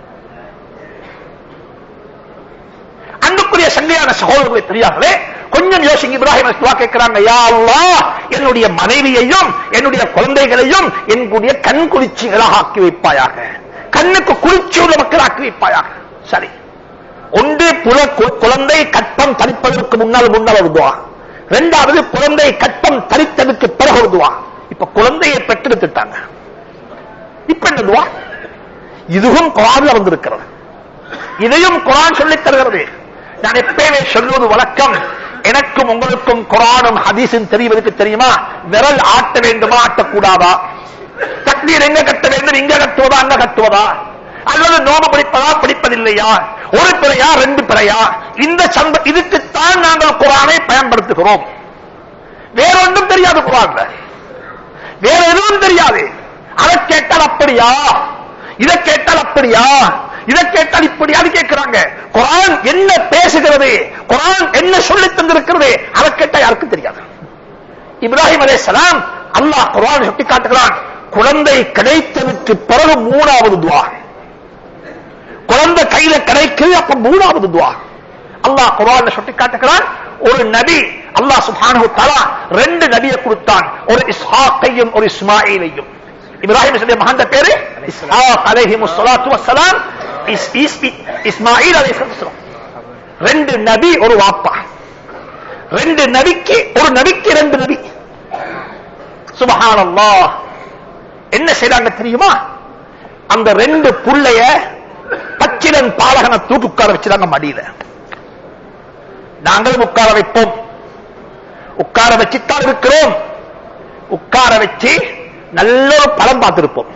அன்புக்குரிய சங்கையான சகோதரர்களை தெரியாமலே கொஞ்சம் யோசிங்க இப்ராஹிம் துவா கேட்கிறாங்க யா அல்லாஹ் என்னுடைய மனைவியையும் என்னுடைய குழந்தைகளையும் என்னுடைய கண் குளிர்ச்சிகளாக ஆக்கி வைப்பாயாக கண்ணுக்கு குளிர்ச்சி உள்ள மக்கள் ஆக்கி வைப்பாயாக சரி ஒன்று புல கு- குழந்தை கற்பம் தரிப்பதற்கு முன்னால் முன்னால் ஒரு துவா இரண்டாவது குழந்தை கற்பம் தரித்ததுக்கு பிறகு ஒரு துவா இப்ப குழந்தையை பெற்றெடுத்துட்டாங்க இப்ப என்ன துவா இதுவும் குரான்ல வந்திருக்கிறது இதையும் குரான் சொல்லித் தருகிறது நான் எப்பயுமே சொல்வது வழக்கம் எனக்கும் உங்களுக்கும் குரானும் ஹதீஸும் தெரிவதற்கு தெரியுமா விரல் ஆட்ட வேண்டுமா ஆட்டக்கூடாதா தக்பீர் எங்க கட்ட வேண்டும் இங்க கட்டுவதா அங்க கட்டுவதா அல்லது நோம படிப்பதா படிப்பதில்லையா ஒரு பிறையா ரெண்டு பிறையா இந்த சந்த இதுக்குத்தான் நாங்கள் குரானை பயன்படுத்துகிறோம் வேறொன்றும் தெரியாது குரான்ல வேற எதுவும் தெரியாது அதை கேட்டால் அப்படியா இதை கேட்டால் அப்படியா இதை கேட்டால் இப்படியா அது கேட்கிறாங்க குரான் என்ன பேசுகிறது குரான் என்ன சொல்லி தந்திருக்கிறது அதை கேட்டா யாருக்கும் தெரியாது இப்ராஹிம் அலைஹிஸ்ஸலாம் அல்லாஹ் குரான் சுட்டி காட்டுகிறான் குழந்தை கிடைத்ததுக்கு பிறகு மூணாவது துவா குழந்தை கையில கிடைக்குது அப்ப மூணாவது துவா அல்லாஹ் குரான் சுட்டி காட்டுகிறான் ஒரு நபி அல்லாஹ் சுப்ஹானஹு தஆலா ரெண்டு நபியை கொடுத்தான் ஒரு இஸ்ஹாக்கையும் ஒரு இஸ்மாயிலையும் இப்ராஹிம் சொல்லி மகந்த பேரு இஸ்ஹாக் அலைஹிமுஸ் ஸலாத்து வஸ்ஸலாம் இஸ்- இஸ்- இஸ்மாயில் அலைஹிஸ்ஸலாம் ரெண்டு நபி ஒரு வாப்பா ரெண்டு நபிக்கு ஒரு நபிக்கு ரெண்டு நபி சுபஹானல்லாஹ் என்ன செய்றாங்க தெரியுமா அந்த ரெண்டு புள்ளைய பச்சிலன் பாலகனை தூக்கி உட்கார வச்சுதாங்க மடியில நாங்களும் உட்கார வைப்போம் உட்கார வச்சுத்தான் இருக்கிறோம் உட்கார வச்சு நல்ல ஒரு படம் பார்த்திருப்போம்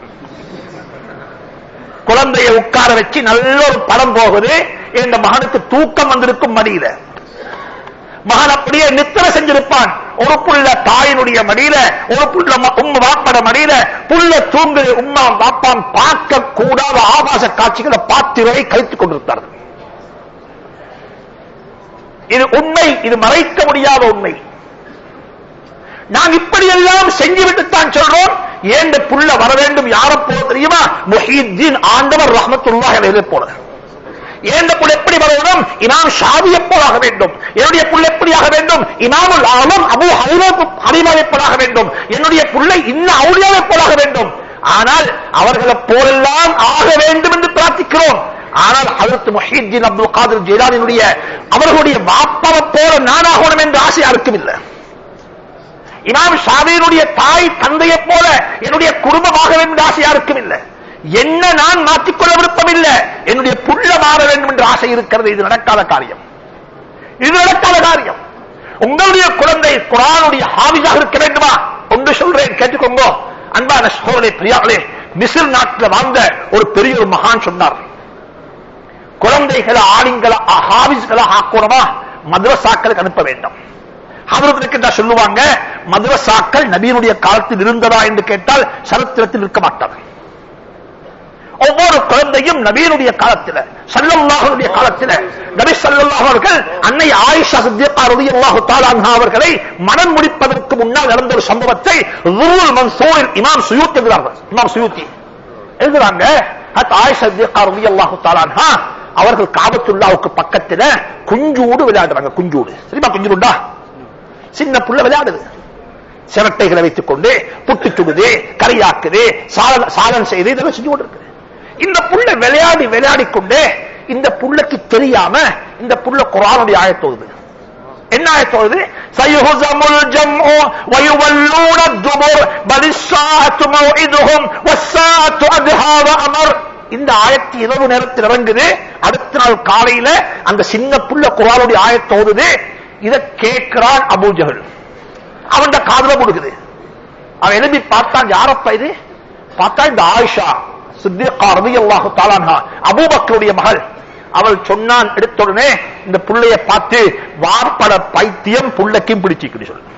குழந்தையை உட்கார வச்சு நல்ல ஒரு படம் போகுது எங்க மகனுக்கு தூக்கம் வந்திருக்கும் மடியில மகன் அப்படியே நித்திரை செஞ்சிருப்பான் ஒரு புள்ள தாயினுடைய மடியில ஒரு புள்ள ம- உம்ம வாப்பட மடியில புள்ள தூங்கு உம்மா வாப்பான் பார்க்க கூடாத ஆபாச காட்சிகளை பார்த்திரை கழித்துக் கொண்டிருந்தார்கள் இது உண்மை இது மறைக்க முடியாத உண்மை நாம் இப்படியெல்லாம் செஞ்சுவிட்டுத்தான் சொல்றோம் ஏண்ட புள்ள வர வேண்டும் யார போல தெரியுமா முஹீத்தீன் ஆண்டவர் ரஹமத்துல்லாஹி அலைஹி போல ஏண்ட புள்ள எப்படி வர வேண்டும் இமாம் ஷாவியை போலாக வேண்டும் என்னுடைய புள்ள எப்படி ஆக வேண்டும் இமாமுல் ஆலம் அபு ஹரிமாவை போலாக வேண்டும் என்னுடைய புள்ளை இன்ன அவுளியாவை போலாக வேண்டும் ஆனால் அவர்களை போலெல்லாம் ஆக வேண்டும் என்று பிரார்த்திக்கிறோம் ஆனால் அதற்கு முஹீத்தீன் அப்துல் காதிர் ஜெயிலானினுடைய அவர்களுடைய வாப்பாவை போல நானாகணும் என்று ஆசை யாருக்கும் இல்லை இமாம் ஷாவியினுடைய தாய் தந்தையைப் போல என்னுடைய குடும்பமாக வேண்டும் என்ற ஆசை யாருக்கும் இல்லை என்ன நான் மாற்றிக்கொள்ள விருப்பம் இல்லை என்னுடைய புள்ள மாற வேண்டும் என்ற ஆசை இருக்கிறது இது நடக்காத காரியம் இது நடக்காத காரியம் உங்களுடைய குழந்தை குரானுடைய ஹாவிஸாக இருக்க வேண்டுமா ஒன்று சொல்றேன் கேட்டுக்கோங்க அன்பான சகோதரே பிரியாளே மிசிர் நாட்டில் வாழ்ந்த ஒரு பெரிய ஒரு மகான் சொன்னார் குழந்தைகளை ஆலிங்களை ஹாவிஸ்களை ஆக்கணுமா மதுரசாக்களுக்கு அனுப்ப வேண்டும் அவர்களுக்கு என்ன சொல்லுவாங்க மதுரசாக்கள் நபியினுடைய காலத்தில் இருந்ததா என்று கேட்டால் சரித்திரத்தில் இருக்க மாட்டார்கள் ஒவ்வொரு குழந்தையும் நபியினுடைய காலத்தில் சல்லல்லாஹுடைய காலத்தில் நபி ஸல்லல்லாஹு அவர்கள் அன்னை ஆயிஷா சித்திகா ரலியல்லாஹு தஆலா அன்ஹா அவர்களை மனம் முடிப்பதற்கு முன்னால் நடந்த ஒரு சம்பவத்தை ருல் மன்சூரில் இமாம் சுயூத்தி எழுதுறாங்க இமாம் சுயூத்தி எழுதுறாங்க ஹத் ஆயிஷா சித்திகா ரலியல்லாஹு தஆலா அன்ஹா அவர்கள் காபத்துல்லாவுக்கு பக்கத்துல குஞ்சூடு விளையாடுறாங்க குஞ்சூடு சரிமா குஞ்சூடுண்டா சின்ன புள்ள விளையாடுது சிரட்டைகளை வைத்துக் கொண்டு புட்டு சுடுது கரையாக்குது சாலன் சாலன் செய்து இதெல்லாம் செஞ்சு கொண்டிருக்கு இந்த புள்ள விளையாடி விளையாடி கொண்டு இந்த புள்ளைக்கு தெரியாம இந்த புள்ள குரானுடைய ஆயத்தோகுது என்ன ஆயத்தோகுது சயுஹுசமுல் ஜம்உ வயுவல்லூன துபுர் பலிஸ்ஸாஅத்து மௌஇதுஹும் வஸ்ஸாஅத்து அத்ஹா வஅமர் இந்த ஆயத்து இரவு நேரத்தில் இறங்குது அடுத்த நாள் காலையில அந்த சின்ன புள்ள குரானுடைய ஆயத்தோகுது இதை கேட்கிறான் அபூஜகல் அவன் காதுல கொடுக்குது அவன் எழுப்பி பார்த்தான் யாரப்பா இது பார்த்தா இந்த ஆயிஷா சித்திகா ரலியல்லாஹு தஆலா அபூபக்கருடைய மகள் அவள் சொன்னான் எடுத்த உடனே இந்த புள்ளைய பார்த்து வாப்பட பைத்தியம் புள்ளைக்கும் பிடிச்சிக்கிட்டு சொல்லு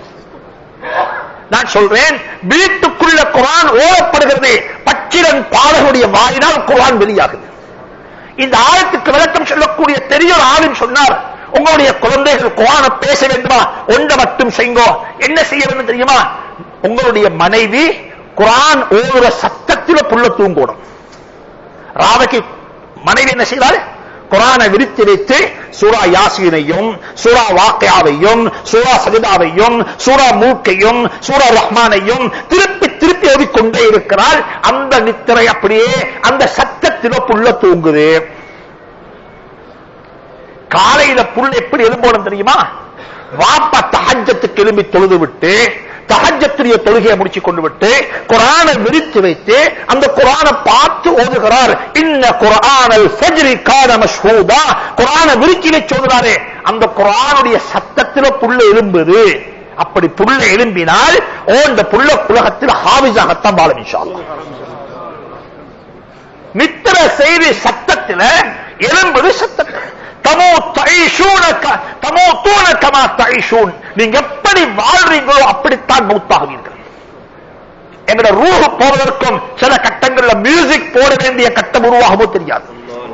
நான் சொல்றேன் வீட்டுக்குள்ள குரான் ஓதப்படுகிறது பச்சிரன் பாலகனுடைய வாயினால் குரான் வெளியாகுது இந்த ஆயத்துக்கு விளக்கம் சொல்லக்கூடிய தெரிய ஒரு ஆளும் சொன்னார் உங்களுடைய குழந்தைகள் குரான பேச வேண்டுமா ஒன்றை மட்டும் செய்யுங்கோ என்ன செய்ய வேண்டும் தெரியுமா உங்களுடைய மனைவி குரான் ஓதுற சத்தத்தில புள்ள தூங்கணும் ராவைக்கு மனைவி என்ன செய்தால் குரானை விரித்து வைத்து சூரா யாசீனையும் சூரா வாக்கையாவையும் சூரா சஜிதாவையும் சூரா மூக்கையும் சூரா ரஹ்மானையும் திருப்பி திருப்பி ஓதிக்கொண்டே இருக்கிறாள் அந்த நித்திரை அப்படியே அந்த சத்தத்தில புள்ள தூங்குது காலையில புள்ள எப்படி எழும்போடும் தெரியுமா வாப்பா தஹஜத்துக்கு எழும்பி தொழுது விட்டு தஹஜத்துடைய தொழுகையை முடிச்சு கொண்டு விட்டு குரானை விரித்து வைத்து அந்த குரானை பார்த்து ஓதுகிறார் இன்ன குரானல் ஃபஜ்ரி கான மஷ்ஹூதா குரானை விரிச்சி வச்சு ஓதுறாரு அந்த குரானுடைய சத்தத்தில புள்ள எழும்புது அப்படி புள்ள எழும்பினால் ஓ இந்த புள்ள உலகத்தில் ஹாவிஸாகத்தான் வாழும் இன்ஷா அல்லாஹ். நித்திர செய்தி சத்தத்தில எழும்புது சத்தத்தில் தமோ தைஷூனக்க தமோ தூணக்கமா தைஷூன் நீங்க எப்படி வாழ்றீங்களோ அப்படித்தான் மூத்தாகுவீர்கள் எங்களோட ரூஹ் போவதற்கும் சில கட்டங்கள்ல மியூசிக் போட வேண்டிய கட்டம் உருவாகவோ தெரியாது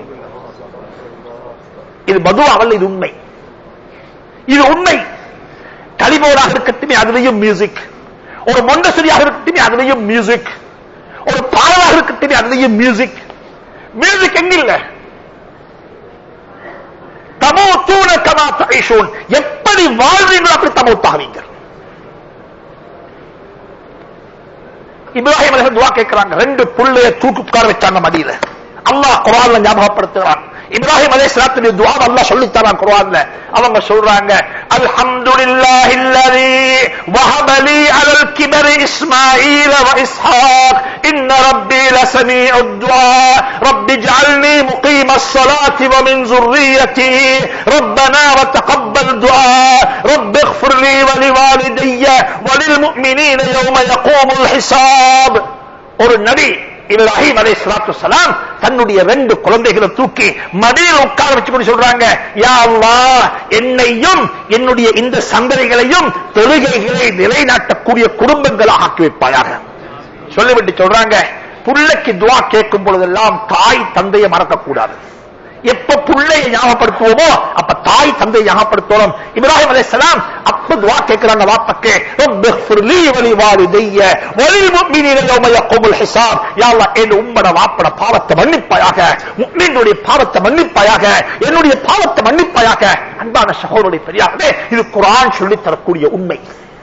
இது மதுவாவல் இது உண்மை இது உண்மை கலிபோர்டாக இருக்கட்டுமே அதுலயும் மியூசிக் ஒரு மொண்டசரியாக இருக்கட்டுமே அதுலயும் மியூசிக் ஒரு பாடலாக இருக்கட்டுமே அதுலயும் மியூசிக் மியூசிக் எங்க இல்ல தமோ தூண கமா தைஷூன் எப்படி வாழ்றீங்களோ அப்படி தமோத்தாவீங்க இப்ராஹிம் அலைஹிஸ்ஸலாம் துவா கேட்கிறாங்க ரெண்டு புள்ளைய தூக்கு உட்கார வச்சாங்க மடியில அல்லாஹ் குர்ஆன்ல ஞாபகப்படுத்துறான் இப்ராஹிம் அலைஹிஸ்ஸலாத்துடைய துவா அல்லாஹ் சொல்லி தரான் குர்ஆன்ல அவங்க சொல்றாங்க அல்ஹம்துலில்லாஹி அல்லதி வஹப லி அலல் கிபரி இஸ்மாஈல வ இஸ்ஹாக் இன்ன ரப்பி லசமீஉத் துஆ ரப்பி اجعلني مقيم الصلاة ومن ذريتي ربنا وتقبل دعاء رب اغفر لي ولوالدي وللمؤمنين يوم يقوم الحساب ஒரு நபி இப்ராஹிம் அலை சலாத்து சலாம் தன்னுடைய ரெண்டு குழந்தைகளை தூக்கி மடியில் உட்கார வச்சு கொண்டு சொல்றாங்க யா அல்லாஹ் என்னையும் என்னுடைய இந்த சந்ததிகளையும் தொழுகைகளை நிலைநாட்டக்கூடிய குடும்பங்களாக ஆக்கி வைப்பாயாக சொல்லிவிட்டு சொல்றாங்க புள்ளைக்கு துவா கேட்கும் பொழுதெல்லாம் தாய் தந்தையை மறக்கக்கூடாது எப்ப புள்ளையை ஞாபகப்படுத்துவோமோ அப்ப தாய் தந்தையை ஞாபகப்படுத்துவோம் இப்ராஹிம் அலைஹிஸ்ஸலாம் அப்ப துவா கேட்கிறாங்க வாப்பக்கு ரப்பிஃபிர் லீ வலி வாலிதைய வலில் முஃமினீன யௌம யக்உமுல் ஹிசாப் யா அல்லாஹ் என் உம்மட வாப்பட பாவத்தை மன்னிப்பாயாக முஃமினுடைய பாவத்தை மன்னிப்பாயாக என்னுடைய பாவத்தை மன்னிப்பாயாக அன்பான சகோதரருடைய பெரியார்களே இது குர்ஆன் சொல்லித் தரக்கூடிய உண்மை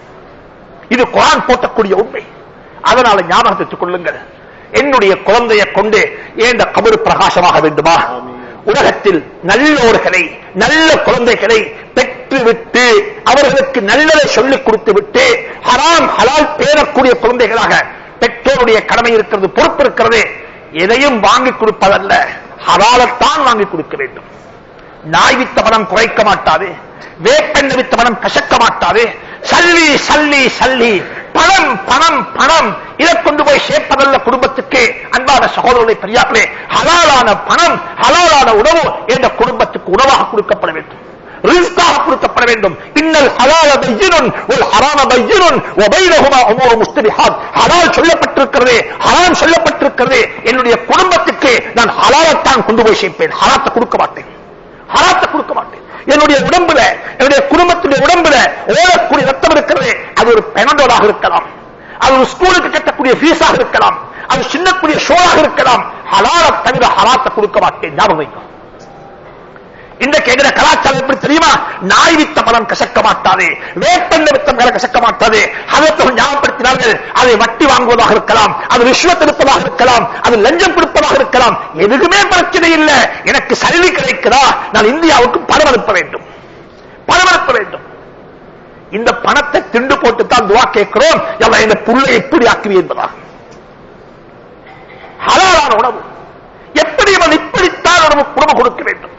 இது குர்ஆன் போட்டக்கூடிய உண்மை அதனால ஞாபகத்துக் கொள்ளுங்கள் என்னுடைய குழந்தையை கொண்டு ஏந்த கபரு பிரகாசமாக வேண்டுமா உலகத்தில் நல்லோர்களை நல்ல குழந்தைகளை பெற்றுவிட்டு அவர்களுக்கு நல்லதை சொல்லிக் கொடுத்து விட்டு ஹராம் ஹலால் பேரக்கூடிய குழந்தைகளாக பெற்றோருடைய கடமை இருக்கிறது பொறுப்பு இருக்கிறது எதையும் வாங்கி கொடுப்பதல்ல ஹலாலத்தான் வாங்கி கொடுக்க வேண்டும் நாய் வித்த பணம் குறைக்க மாட்டாது வேப்பெண்ண வித்த பணம் கசக்க மாட்டாது சல்லி சல்லி சல்லி பணம் பணம் பணம் இதை கொண்டு போய் சேர்ப்பதல்ல குடும்பத்துக்கு அன்பான சகோதரர்களை பெரியார்களே ஹலாலான பணம் ஹலாலான உணவு என்ற குடும்பத்துக்கு உணவாக கொடுக்கப்பட வேண்டும் ரிஸ்காக கொடுக்கப்பட வேண்டும் இன்னல் ஹலால பையினுன் ஒரு ஹராம பையினுன் ஒபைனகுமா உமோர் முஸ்தபிஹாத் ஹலால் சொல்லப்பட்டிருக்கிறது ஹராம் சொல்லப்பட்டிருக்கிறது என்னுடைய குடும்பத்துக்கு நான் ஹலாலத்தான் கொண்டு போய் சேர்ப்பேன் ஹராத்தை கொடுக்க மாட்டேன் ஹராத்தை கொடுக்க மாட்டேன் என்னுடைய உடம்புல என்னுடைய குடும்பத்துடைய உடம்புல ஓடக்கூடிய ரத்தம் இருக்கிறது அது ஒரு பெனடோலாக இருக்கலாம் அது ஒரு ஸ்கூலுக்கு கட்டக்கூடிய ஃபீஸாக இருக்கலாம் அது சின்னக்கூடிய ஷோவாக இருக்கலாம் ஹலால தவிர ஹராத்தை கொடுக்க மாட்டேன் ஞாபகம் வைக்கும் இன்றைக்கு எங்கிற கலாச்சாரம் எப்படி தெரியுமா நாய் வித்த பணம் கசக்க மாட்டாது வேப்பெண்ண வித்தம் கசக்க மாட்டாது அதற்கு ஞாபகப்படுத்தினார்கள் அதை வட்டி வாங்குவதாக இருக்கலாம் அது ரிஷ்வத் எடுப்பதாக இருக்கலாம் அது லஞ்சம் கொடுப்பதாக இருக்கலாம் எதுக்குமே பிரச்சனை இல்லை எனக்கு சலுகை கிடைக்குதா நான் இந்தியாவுக்கு பணம் அனுப்ப வேண்டும் பணம் அனுப்ப வேண்டும் இந்த பணத்தை திண்டு போட்டு தான் துவா கேட்கிறோம் எல்லாம் இந்த புள்ளை எப்படி ஆக்குவி என்பதா ஹலாலான உணவு எப்படி அவன் இப்படித்தான் உணவு உணவு கொடுக்க வேண்டும்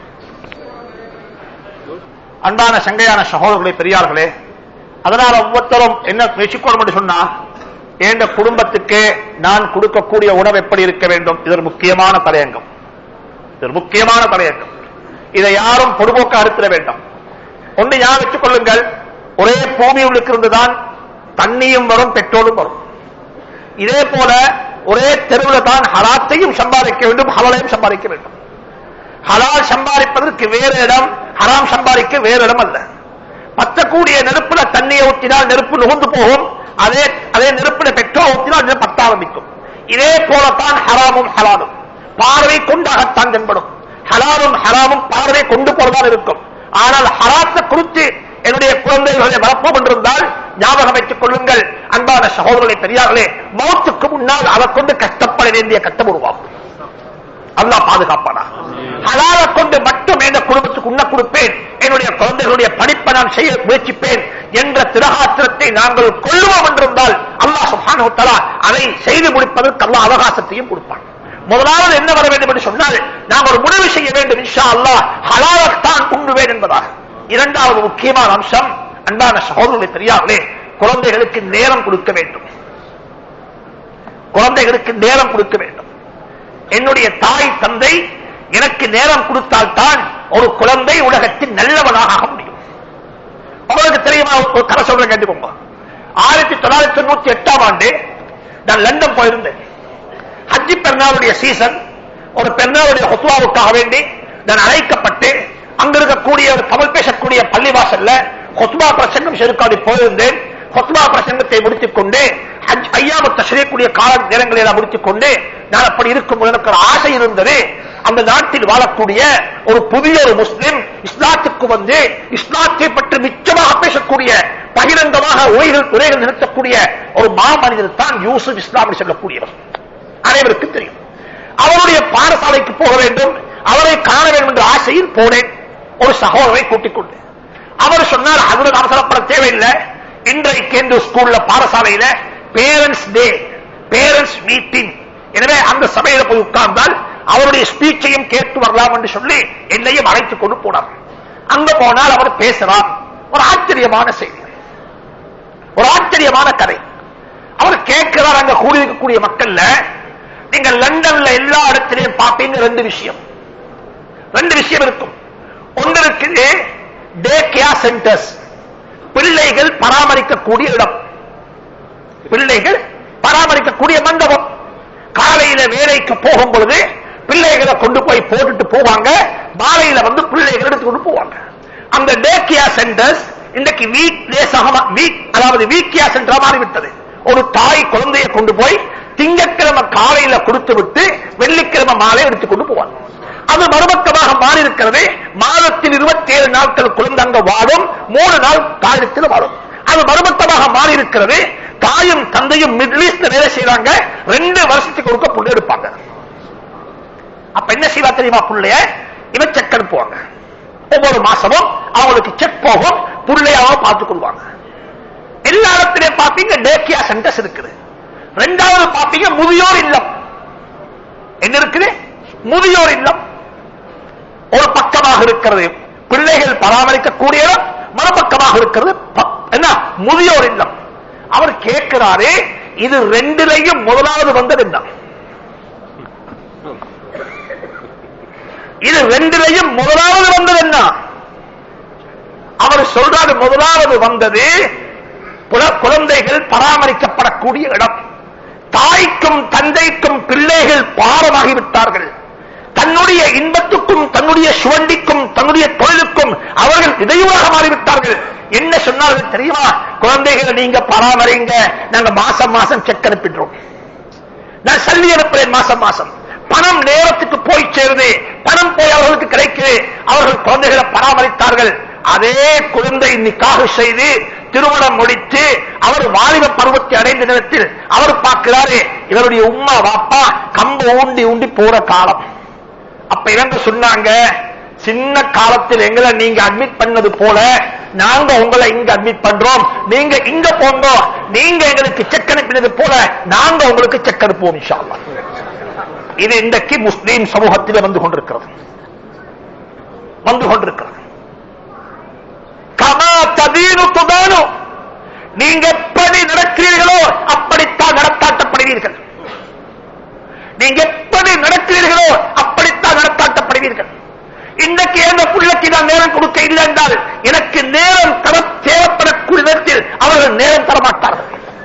அன்பான சங்கையான சகோதரர்களே பெரியார்களே அதனால ஒவ்வொருத்தரும் என்ன முயற்சிக்கணும் என்று சொன்னா என்ற குடும்பத்துக்கு நான் கொடுக்கக்கூடிய உணவு எப்படி இருக்க வேண்டும் இது ஒரு முக்கியமான தலையங்கம் இது ஒரு முக்கியமான தலையங்கம் இதை யாரும் பொதுபோக்க அறுத்திட வேண்டாம் ஒன்று ஞாபகம் வச்சுக் கொள்ளுங்கள் ஒரே பூமி உள்ளிருந்துதான் தண்ணியும் வரும் பெட்ரோலும் வரும் இதே போல ஒரே தெருவில் தான் ஹலாத்தையும் சம்பாதிக்க வேண்டும் ஹலாலையும் சம்பாதிக்க வேண்டும் ஹலால் சம்பாதிப்பதற்கு வேறு இடம் ஹராம் சம்பாதிக்க வேறு இடம் அல்ல பத்தக்கூடிய நெருப்புல தண்ணியை ஊற்றினால் நெருப்பு நுகர்ந்து போகும் அதே அதே நெருப்புல பெட்ரோல் ஊற்றினால் அது பத்த ஆரம்பிக்கும் இதே போலத்தான் ஹராமும் ஹலாலும் பார்வை கொண்டாகத்தான் தென்படும் ஹலாலும் ஹராமும் பார்வை கொண்டு போலதான் இருக்கும் ஆனால் ஹராத்தை குறித்து என்னுடைய குழந்தைகளை வளர்ப்போம் என்றிருந்தால் ஞாபகம் வைத்துக் கொள்ளுங்கள் அன்பான சகோதரர்களை பெரியார்களே மௌத்துக்கு முன்னால் அதை கொண்டு கஷ்டப்பட வேண்டிய கட்டம் உருவாகும் அல்லாஹ் பாதுகாப்பானா ஹலால கொண்டு மட்டும் என் குடும்பத்துக்கு உண்ண கொடுப்பேன் என்னுடைய குழந்தைகளுடைய படிப்பை நான் செய்ய முயற்சிப்பேன் என்ற திரகாத்திரத்தை நாங்கள் கொள்ளுவோம் என்றிருந்தால் அல்லாஹ் சுப்ஹானஹு தஆலா அதை செய்து முடிப்பதற்கு அல்லாஹ் அவகாசத்தையும் கொடுப்பான் முதலாவது என்ன வர வேண்டும் என்று சொன்னால் நாம் ஒரு முடிவு செய்ய வேண்டும் இன்ஷா அல்லாஹ் ஹலாலத்தான் உண்ணுவேன் என்பதாக இரண்டாவது முக்கியமான அம்சம் அன்பான சகோதரர்களை பெரியார்களே குழந்தைகளுக்கு நேரம் கொடுக்க வேண்டும் குழந்தைகளுக்கு நேரம் கொடுக்க வேண்டும் என்னுடைய தாய் தந்தை எனக்கு நேரம் கொடுத்தால்தான் ஒரு குழந்தை உலகத்தில் நல்லவனாக ஆக முடியும் உங்களுக்கு தெரியுமா ஒரு கதை சொல்றேன் கேட்டுக்கோங்க ஆயிரத்தி தொள்ளாயிரத்தி தொண்ணூத்தி எட்டாம் ஆண்டு நான் லண்டன் போயிருந்தேன் ஹஜ்ஜி பெருநாளுடைய சீசன் ஒரு பெருநாளுடைய ஹொத்வாவுக்காக வேண்டி நான் அழைக்கப்பட்டு அங்க இருக்கக்கூடிய ஒரு தமிழ் பேசக்கூடிய பள்ளிவாசல்ல ஹொத்மா பிரசங்கம் செருக்காடி போயிருந்தேன் ஹொத்மா பிரசங்கத்தை முடித்துக் கொண்டு ஹஜ் ஐயாமத்தை செய்யக்கூடிய கால நேரங்களை நான் முடித்துக் கொண்டு நான் அப்படி இருக்கும் எனக்கு ஒரு ஆசை இருந்தது அந்த நாட்டில் வாழக்கூடிய ஒரு புதிய ஒரு முஸ்லிம் இஸ்லாத்துக்கு வந்து இஸ்லாத்தை பற்றி மிச்சமாக பேசக்கூடிய பகிரங்கமாக உரைகள் உரைகள் நிறுத்தக்கூடிய ஒரு மாமனிதர் தான் யூசுப் இஸ்லாம் சொல்லக்கூடியவர் அனைவருக்கும் தெரியும் அவருடைய பாடசாலைக்கு போக வேண்டும் அவரை காண வேண்டும் என்ற ஆசையில் போனேன் ஒரு சகோதரரை கூட்டிக் கொண்டு அவர் சொன்னார் அதுல அவசரப்பட தேவையில்லை இன்றைக்கு என்று ஸ்கூல்ல பாடசாலையில பேரண்ட்ஸ் டே பேரண்ட்ஸ் மீட்டிங் எனவே அந்த சபையில போய் உட்கார்ந்தால் அவருடைய ஸ்பீச்சையும் கேட்டு வரலாம் என்று சொல்லி என்னையும் அழைத்துக் கொண்டு போனார் அங்க போனால் அவர் பேசுறார் ஒரு ஆச்சரியமான செய்தி ஒரு ஆச்சரியமான கதை அவர் கேட்கிறார் அங்க கூடியிருக்கக்கூடிய மக்கள்ல நீங்க லண்டன்ல எல்லா இடத்திலையும் பார்ப்பீங்க ரெண்டு விஷயம் ரெண்டு விஷயம் இருக்கும் ஒன்று இருக்குது டே கேர் சென்டர்ஸ் பிள்ளைகள் பராமரிக்கக்கூடிய இடம் பிள்ளைகள் பராமரிக்கக்கூடிய மண்டபம் காலையில வேலைக்கு போகும் பொழுது பிள்ளைகளை கொண்டு போய் போட்டுட்டு போவாங்க மாலையில வந்து பிள்ளைகள் எடுத்து கொண்டு போவாங்க அந்த டே கேர் சென்டர்ஸ் இன்றைக்கு வீக் டேஸாக வீக் அதாவது வீக் கேர் சென்டரா மாறிவிட்டது ஒரு தாய் குழந்தையை கொண்டு போய் திங்கட்கிழமை காலையில கொடுத்து விட்டு வெள்ளிக்கிழமை மாலை எடுத்துக் கொண்டு போவாங்க அது மறுபக்கமாக மாறி இருக்கிறது மாதத்தில் இருபத்தி ஏழு நாட்கள் குழந்தை அங்க வாழும் மூணு நாள் தாயத்தில் வாழும் அது மறுபக்கமாக மாறி இருக்கிறது தாயும் தந்தையும் மிடில் ஈஸ்ட்ல வேலை செய்யறாங்க ரெண்டு வருஷத்துக்கு ஒருக்க புள்ள எடுப்பாங்க அப்ப என்ன செய்வா தெரியுமா புள்ளைய இவன் செக் அனுப்புவாங்க ஒவ்வொரு மாசமும் அவங்களுக்கு செக் போகும் புள்ளையாவ பார்த்துக் கொள்வாங்க எல்லா இடத்திலையும் பாப்பீங்க டேக்கியா சென்டர்ஸ் இருக்குது ரெண்டாவது பாப்பீங்க முதியோர் இல்லம் என்ன இருக்குது முதியோர் இல்லம் ஒரு பக்கமாக இருக்கிறது பிள்ளைகள் பராமரிக்கக்கூடிய இடம் மறுபக்கமாக இருக்கிறது ப- என்ன முதியோர் இல்லம் அவர் கேட்கிறாரே இது ரெண்டிலையும் முதலாவது வந்தது என்ன இது ரெண்டிலையும் முதலாவது வந்தது என்ன அவர் சொல்றாரு முதலாவது வந்தது புல- குழந்தைகள் பராமரிக்கப்படக்கூடிய இடம் தாய்க்கும் தந்தைக்கும் பிள்ளைகள் பாரமாகிவிட்டார்கள் தன்னுடைய இன்பத்துக்கும் தன்னுடைய சுவண்டிக்கும் தன்னுடைய தொழிலுக்கும் அவர்கள் இடையூறாக மாறிவிட்டார்கள் என்ன சொன்னார்கள் தெரியுமா குழந்தைகளை நீங்க பராமரிங்க நாங்க மாசம் மாசம் செக் அனுப்பிடுறோம் நான் சல்லி அனுப்புறேன் மாசம் மாசம் பணம் நேரத்துக்கு போய் சேருது பணம் போய் அவர்களுக்கு கிடைக்குது அவர்கள் குழந்தைகளை பராமரித்தார்கள் அதே குழந்தை நிக்காக செய்து திருமணம் முடித்து அவர் வாலிப பருவத்தை அடைந்த நேரத்தில் அவர் பார்க்கிறாரு இவருடைய உம்மா வாப்பா கம்பு ஊண்டி ஊண்டி போற காலம் அப்ப இவங்க சொன்னாங்க சின்ன காலத்தில் எங்களை நீங்க அட்மிட் பண்ணது போல நாங்க உங்களை இங்க அட்மிட் பண்றோம் நீங்க இங்க போங்க நீங்க எங்களுக்கு செக் அனுப்பினது போல நாங்க உங்களுக்கு செக் அனுப்புவோம் இன்ஷா அல்லாஹ். இது இன்றைக்கு முஸ்லீம் சமூகத்தில் வந்து கொண்டிருக்கிறது வந்து கொண்டிருக்கிறது கமா ததீனு துதானு நீங்க எப்படி நடக்கிறீர்களோ அப்படித்தான் நடத்தப்படுவீர்கள் நீங்க எப்படி நடக்கிறீர்களோ அப்படித்தான் நடத்தாட்டப்படுவீர்கள் இன்றைக்கு எந்த பிள்ளைக்கு நான் நேரம் கொடுக்க இல்லை என்றால் எனக்கு நேரம் தர தேவைப்படக்கூடிய நேரத்தில் அவர்கள் நேரம் தர மாட்டார்கள்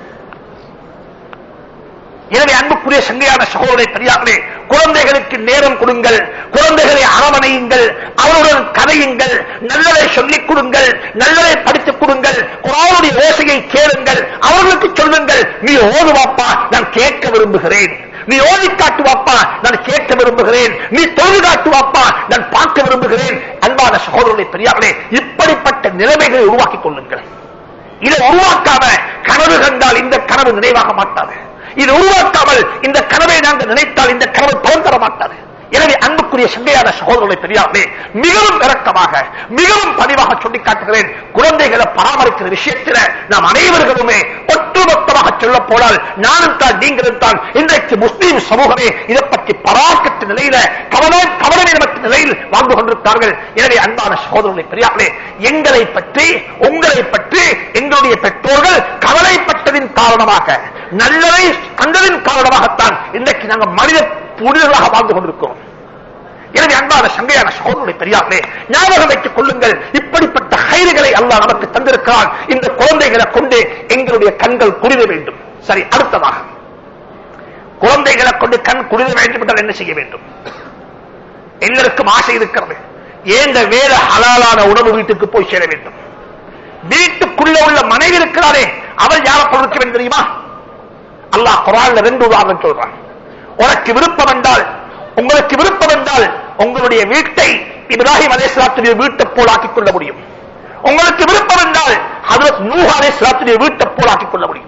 எனவே அன்புக்குரிய சங்கையான சகோதரை பெரியார்களே குழந்தைகளுக்கு நேரம் கொடுங்கள் குழந்தைகளை அரவணையுங்கள் அவருடன் கதையுங்கள் நல்லதை சொல்லிக் கொடுங்கள் நல்லதை படித்துக் கொடுங்கள் குரானுடைய ஓசையை கேளுங்கள் அவர்களுக்கு சொல்லுங்கள் நீ ஓதுவாப்பா நான் கேட்க விரும்புகிறேன் நீ ஓதி காட்டுவாப்பா நான் கேட்க விரும்புகிறேன் நீ தொழில் காட்டுவாப்பா நான் பார்க்க விரும்புகிறேன் அன்பான சகோதரர்களை பெரியார்களே இப்படிப்பட்ட நிலைமைகளை உருவாக்கிக் கொள்ளுங்கள் இதை உருவாக்காம கனவு கண்டால் இந்த கனவு நினைவாக மாட்டாது இது உருவாக்காமல் இந்த கனவை நாங்கள் நினைத்தால் இந்த கனவு பலன் தர மாட்டாது எனவே அன்புக்குரிய சண்டையான சகோதரர்களை பெரியார்களே மிகவும் இறக்கமாக மிகவும் பதிவாக சொல்லிக் காட்டுகிறேன் குழந்தைகளை பராமரிக்கிற விஷயத்தில் நாம் அனைவர்களுமே ஒட்டுமொத்தமாக சொல்ல போனால் நானும் தான் நீங்களும் தான் இன்றைக்கு முஸ்லீம் சமூகமே இதை பற்றி பராக்கற்ற நிலையில கவன கவனமற்ற நிலையில் வாழ்ந்து கொண்டிருக்கிறார்கள் எனவே அன்பான சகோதரர்களை பெரியார்களே எங்களை பற்றி உங்களை பற்றி எங்களுடைய பெற்றோர்கள் கவலைப்பட்டதின் காரணமாக நல்லதை கண்டதின் காரணமாகத்தான் இன்றைக்கு நாங்கள் மனித புனிதர்களாக வாழ்ந்து கொண்டிருக்கிறோம் எனவே அன்பான சங்கையான சகோதரனை பெரியார்களே ஞாபகம் வைத்துக் கொள்ளுங்கள் இப்படிப்பட்ட ஹைறுகளை அல்லாஹ் நமக்கு தந்திருக்கிறான் இந்த குழந்தைகளை கொண்டு எங்களுடைய கண்கள் குளிர வேண்டும் சரி அடுத்ததாக குழந்தைகளை கொண்டு கண் குளிர வேண்டும் என்றால் என்ன செய்ய வேண்டும் எல்லாருக்கும் ஆசை இருக்கிறது ஏந்த வேற ஹலாலான உணவு வீட்டுக்கு போய் சேர வேண்டும் வீட்டுக்குள்ள உள்ள மனைவி இருக்கிறாரே அவள் யாரை கொடுக்க வேண்டும் தெரியுமா அல்லாஹ் குரான்ல ரெண்டு உதாரணம் சொல்றான் உனக்கு விருப்பம் என்றால் உங்களுக்கு விருப்பம் என்றால் உங்களுடைய வீட்டை இப்ராஹிம் அலேஸ்லாத்துடைய வீட்டை போல் ஆக்கிக் கொள்ள முடியும் உங்களுக்கு விருப்பம் என்றால் ஹதரத் நூஹ் அலேஸ்லாத்துடைய வீட்டை போல் ஆக்கிக் கொள்ள முடியும்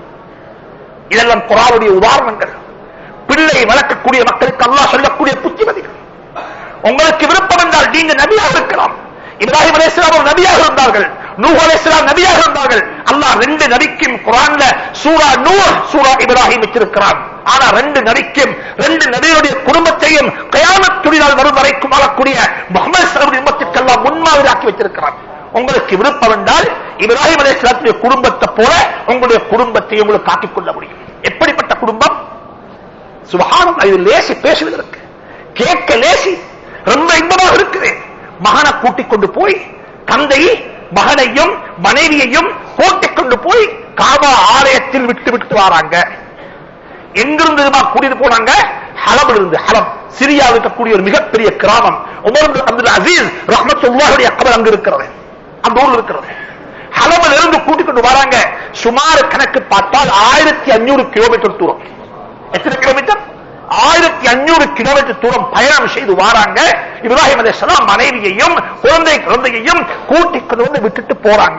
இதெல்லாம் குரானுடைய உதாரணங்கள் பிள்ளை வளர்க்கக்கூடிய மக்களுக்கு அல்லாஹ் சொல்லக்கூடிய புத்திமதிகள் உங்களுக்கு விருப்பம் என்றால் நீங்க நபியாக இருக்கலாம் இப்ராஹிம் அலைஹிஸ்ஸலாம் ஒரு நபியாக இருந்தார்கள் நூஹ் அலைஹிஸ்ஸலாம் நபியாக இருந்தார்கள் அல்லாஹ் ரெண்டு நபிக்கும் குர்ஆன்ல சூரா நூஹ் சூரா இப்ராஹிம் வச்சிருக்கிறான் ஆனா ரெண்டு நபிக்கும் ரெண்டு நபியுடைய குடும்பத்தையும் கயாமத் துணினால் வரும் வரைக்கும் வாழக்கூடிய முகமது சலமுடைய உம்மத்துக்கெல்லாம் முன்மாதிரி ஆக்கி வச்சிருக்கிறான் உங்களுக்கு விருப்பம் என்றால் இப்ராஹிம் அலைஹிஸ்ஸலாத்துடைய குடும்பத்தை போல உங்களுடைய குடும்பத்தை உங்களுக்கு ஆக்கிக் கொள்ள முடியும் எப்படிப்பட்ட குடும்பம் சுபஹானம் இது லேசி பேசுவதற்கு கேட்க லேசி ரொம்ப இன்பமாக இருக்குது மகனை கூட்டிக் கொண்டு போய் தந்தை மகனையும் மனைவியையும் கூட்டிக் கொண்டு போய் காபா ஆலயத்தில் விட்டு விட்டு வராங்க எங்கிருந்து தெரியுமா கூட்டிட்டு போனாங்க ஹலமில் இருந்து ஹலம் சிரியா இருக்கக்கூடிய ஒரு மிகப்பெரிய கிராமம் உமர் இப்னு அப்துல் அசீஸ் ரஹ்மத்துல்லாஹுடைய கபர் அங்கு இருக்கிறது அந்த ஊர்ல இருக்கிறது ஹலமில் இருந்து கூட்டிக் கொண்டு வராங்க சுமார் கணக்கு பார்த்தால் ஆயிரத்தி அஞ்சூறு கிலோமீட்டர் தூரம் எத்தனை கிலோமீட்டர் ஆயிரத்தி அஞ்சூறு கிலோமீட்டர் தூரம் பயணம் செய்து வாராங்க இப்ராஹிம் அலைஹிஸ்ஸலாம் மனைவியையும் குழந்தை குழந்தையையும் கூட்டிக் கொண்டு வந்து விட்டுட்டு போறாங்க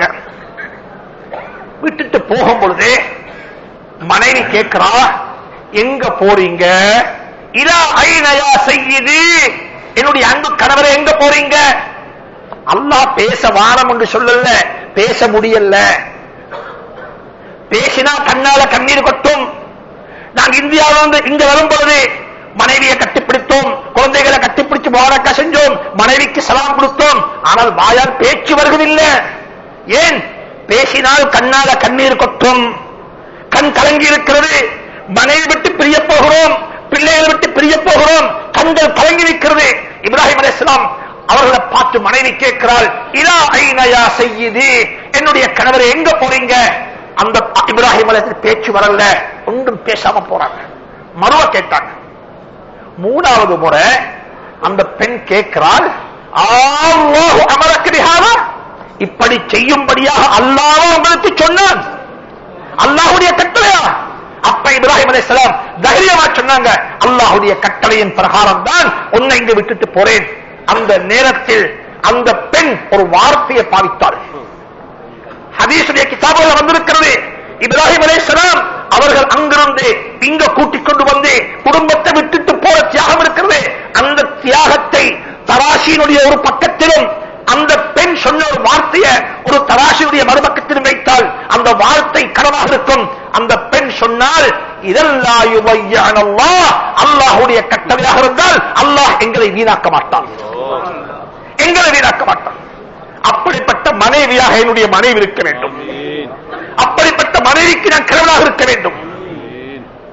விட்டுட்டு போகும் பொழுது மனைவி கேட்கிறா எங்க போறீங்க இதா ஐநயா செய்யுது என்னுடைய அன்பு கணவரை எங்க போறீங்க அல்லாஹ் பேச வாரம் என்று சொல்லல பேச முடியல பேசினா கண்ணால கண்ணீர் கொட்டும் நாங்க இந்தியாவில் வந்து இங்க வரும் பொழுது மனைவியை கட்டிப்பிடித்தோம் குழந்தைகளை கட்டிப்பிடிச்சு முபாரக்கா செஞ்சோம் மனைவிக்கு சலாம் கொடுத்தோம் ஆனால் வாயால் பேச்சு வருவதில்லை ஏன் பேசினால் கண்ணால கண்ணீர் கொட்டும் கண் கலங்கி இருக்கிறது மனைவி விட்டு பிரிய போகிறோம் பிள்ளைகளை விட்டு பிரிய போகிறோம் கண்கள் கலங்கி நிற்கிறது இப்ராஹிம் அலைஹிஸ்ஸலாம் அவர்களை பார்த்து மனைவி கேட்கிறாள் இதா ஐநயா செய்யுது என்னுடைய கணவரை எங்க போறீங்க அந்த இப்ராஹிம் அலைஹிஸ்ஸலாம் பேச்சு வரல ஒன்றும் பேசாம போறாங்க மறுவ கேட்டாங்க மூணாவது முறை அந்த பெண் கேட்கிறாள் அல்லாஹு அமரக்கு பிஹாதா இப்படி செய்யும்படியாக அல்லாஹ் உங்களுக்கு சொன்னான் அல்லாஹ்வுடைய கட்டளையா அப்ப இப்ராஹிம் அலைஹிஸ்ஸலாம் தைரியமா சொன்னாங்க அல்லாஹ்வுடைய கட்டளையின் பிரகாரம் தான் உன்னை இங்கு விட்டுட்டு போறேன் அந்த நேரத்தில் அந்த பெண் ஒரு வார்த்தையை பாவித்தாள் ஹதீசுடைய கிதாபுகள் வந்திருக்கிறது இப்ராஹிம் அலைஹிஸ்ஸலாம் அவர்கள் அங்கிருந்து இங்க கூட்டிக் கொண்டு வந்து குடும்பத்தை விட்டுட்டு போற தியாகம் இருக்கிறது அந்த தியாகத்தை தராசியினுடைய ஒரு பக்கத்திலும் அந்த பெண் சொன்ன ஒரு வார்த்தையை ஒரு தராசியுடைய மறுபக்கத்திலும் வைத்தால் அந்த வார்த்தை கனவாக இருக்கும் அந்த பெண் சொன்னால் இதெல்லாம் அல்லாஹுடைய கட்டளையாக இருந்தால் அல்லாஹ் எங்களை வீணாக்க மாட்டான் எங்களை வீணாக்க மாட்டான் அப்படிப்பட்ட மனைவியாக என்னுடைய மனைவி இருக்க வேண்டும் அப்படிப்பட்ட மனைவிக்கு நான் கடவுளாக இருக்க வேண்டும்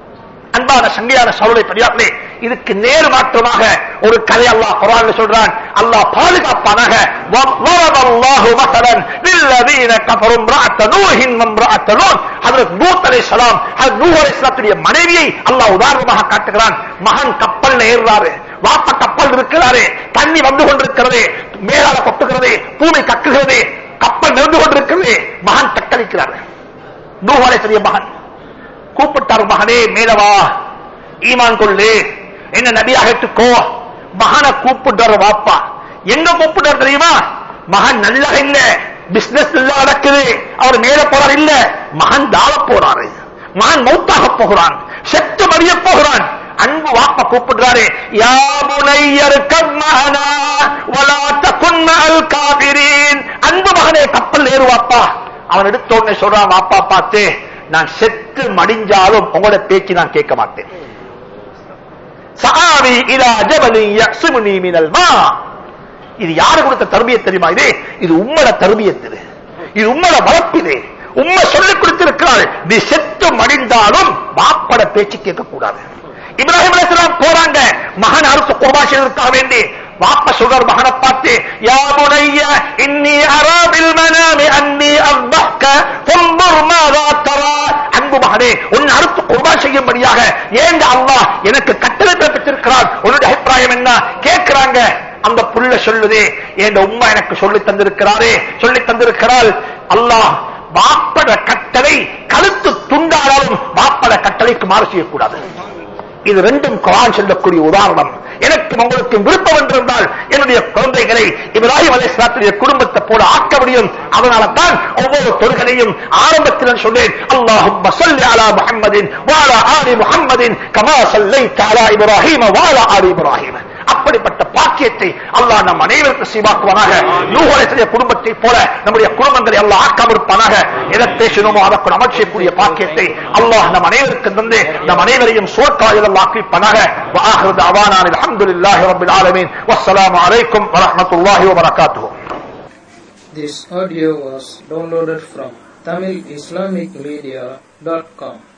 அன்பான சங்கையான சவுளை பெரியார்களே இதுக்கு நேர் மாற்றமாக ஒரு கதை அல்லாஹ் குரான் சொல்றான் அல்லாஹ் பாதுகாப்பானாக وَضَرَبَ اللَّهُ مَثَلًا لِلَّذِينَ كَفَرُوا امْرَأَةَ نُوحٍ وامرأة لوط ஹஜ்ரத் நூத் அலைஹிஸ்ஸலாம் ஹஜ்ரத் நூஹ் அலைஹிஸ்ஸலாத்துடைய மனைவியை அல்லாஹ் உதாரணமாக காட்டுகிறான் மகன் கப்பல்ல ஏறுறாரு வாப்ப கப்பல் இருக்கிறாரு தண்ணி வந்து கொண்டிருக்கிறது மேலால கொட்டுகிறது பூமி கக்குகிறது கப்பல் நின்று கொண்டிருக்கிறது மகன் தத்தளிக்கிறார் நூஹ் அலைஹிஸ்ஸலாத்துடைய மகன் கூப்பிட்டார் மகனே மேலவா ஈமான் கொள்ளு என்ன நபியாக ஏற்றுக்கோ மகனை கூப்பிடுற வாப்பா எங்க கூப்பிடுற தெரியுமா மகன் நல்லா இல்ல பிசினஸ் நல்லா நடக்குது அவர் மேல போறார் இல்ல மகன் தாழ போறாரு மகன் மௌத்தாக போகிறான் செத்து மறிய போகிறான் அன்பு வாப்ப கூப்பிடுறாரு யா புனையருக்கம் மகனா வலா தகுன் மஅல் காபிரீன் அன்பு மகனே கப்பல் ஏறுவாப்பா அவன் எடுத்த உடனே சொல்றான் வாப்பா பார்த்து நான் செத்து மடிஞ்சாலும் உங்களோட பேச்சு நான் கேட்க மாட்டேன் சஆவி இலா ஜபலி யக்ஸிமுனி மினல் மா இது யாரு கொடுத்த தர்பியத் தெரியுமா இது இது உம்மட தர்பியத் இது இது உம்மட வளர்ப்பு இது உம்மை சொல்லிக் கொடுத்திருக்கிறாள் நீ செத்து மடிந்தாலும் வாப்பட பேச்சு கேட்க கூடாது இப்ராஹிம் அலைஹிஸ்ஸலாம் போறாங்க மகன் அறுத்து குர்பான் செய்வதற்காக வேண்டி வாப்ப சொல்றார் மகனை பார்த்து யா புனைய இன்னி அரா பில் மனாமி அன்னி அஸ்பஹ்க ஃபன்ظر மாதா தரா அன்பு மகனே உன்னை அறுத்து குர்பான் செய்யும்படியாக ஏங்க அல்லாஹ் எனக்கு கட்டளை பிறப்பித்திருக்கிறார் உன்னுடைய அபிப்பிராயம் என்ன கேட்கிறாங்க அந்த புள்ள சொல்லுதே என் உம்மா எனக்கு சொல்லி தந்திருக்கிறாரே சொல்லி தந்திருக்கிறாள் அல்லாஹ் வாப்பட கட்டளை கழுத்து துண்டானாலும் வாப்பட கட்டளைக்கு மாறு செய்யக்கூடாது இது ரெண்டும் குரான் சொல்லக்கூடிய உதாரணம் எனக்கு உங்களுக்கு விருப்பம் என்றிருந்தால் என்னுடைய குழந்தைகளை இப்ராஹிம் அலைஹிஸ்ஸலாத்துடைய குடும்பத்தை போல ஆக்க முடியும் அதனால தான் ஒவ்வொரு தொழுகளையும் ஆரம்பத்தில் நான் சொன்னேன் அல்லாஹும்ம ஸல்லி அலா முஹம்மதின் வஅலா ஆலி முஹம்மதின் கமா ஸல்லைத அலா இப்ராஹீம வஅலா ஆலி இப்ராஹீம அப்படிப்பட்ட பாக்கியத்தை அல்லாஹ் நம் அனைவருக்கும் சீவாக்குவானாக நூகோலத்திலே குடும்பத்தை போல நம்முடைய குடும்பங்களை அல்லாஹ் ஆக்காம இருப்பானாக எதை பேசினோமோ அதற்கு அமல் செய்யக்கூடிய பாக்கியத்தை அல்லாஹ் நம் அனைவருக்கும் தந்து நம் அனைவரையும் சுவர்க்காயில் அல்லாஹ் ஆக்கிப்பானாக وآخر دعوانا الحمد لله رب العالمين والسلام عليكم ورحمة الله وبركاته This audio was downloaded from TamilIslamicMedia.com.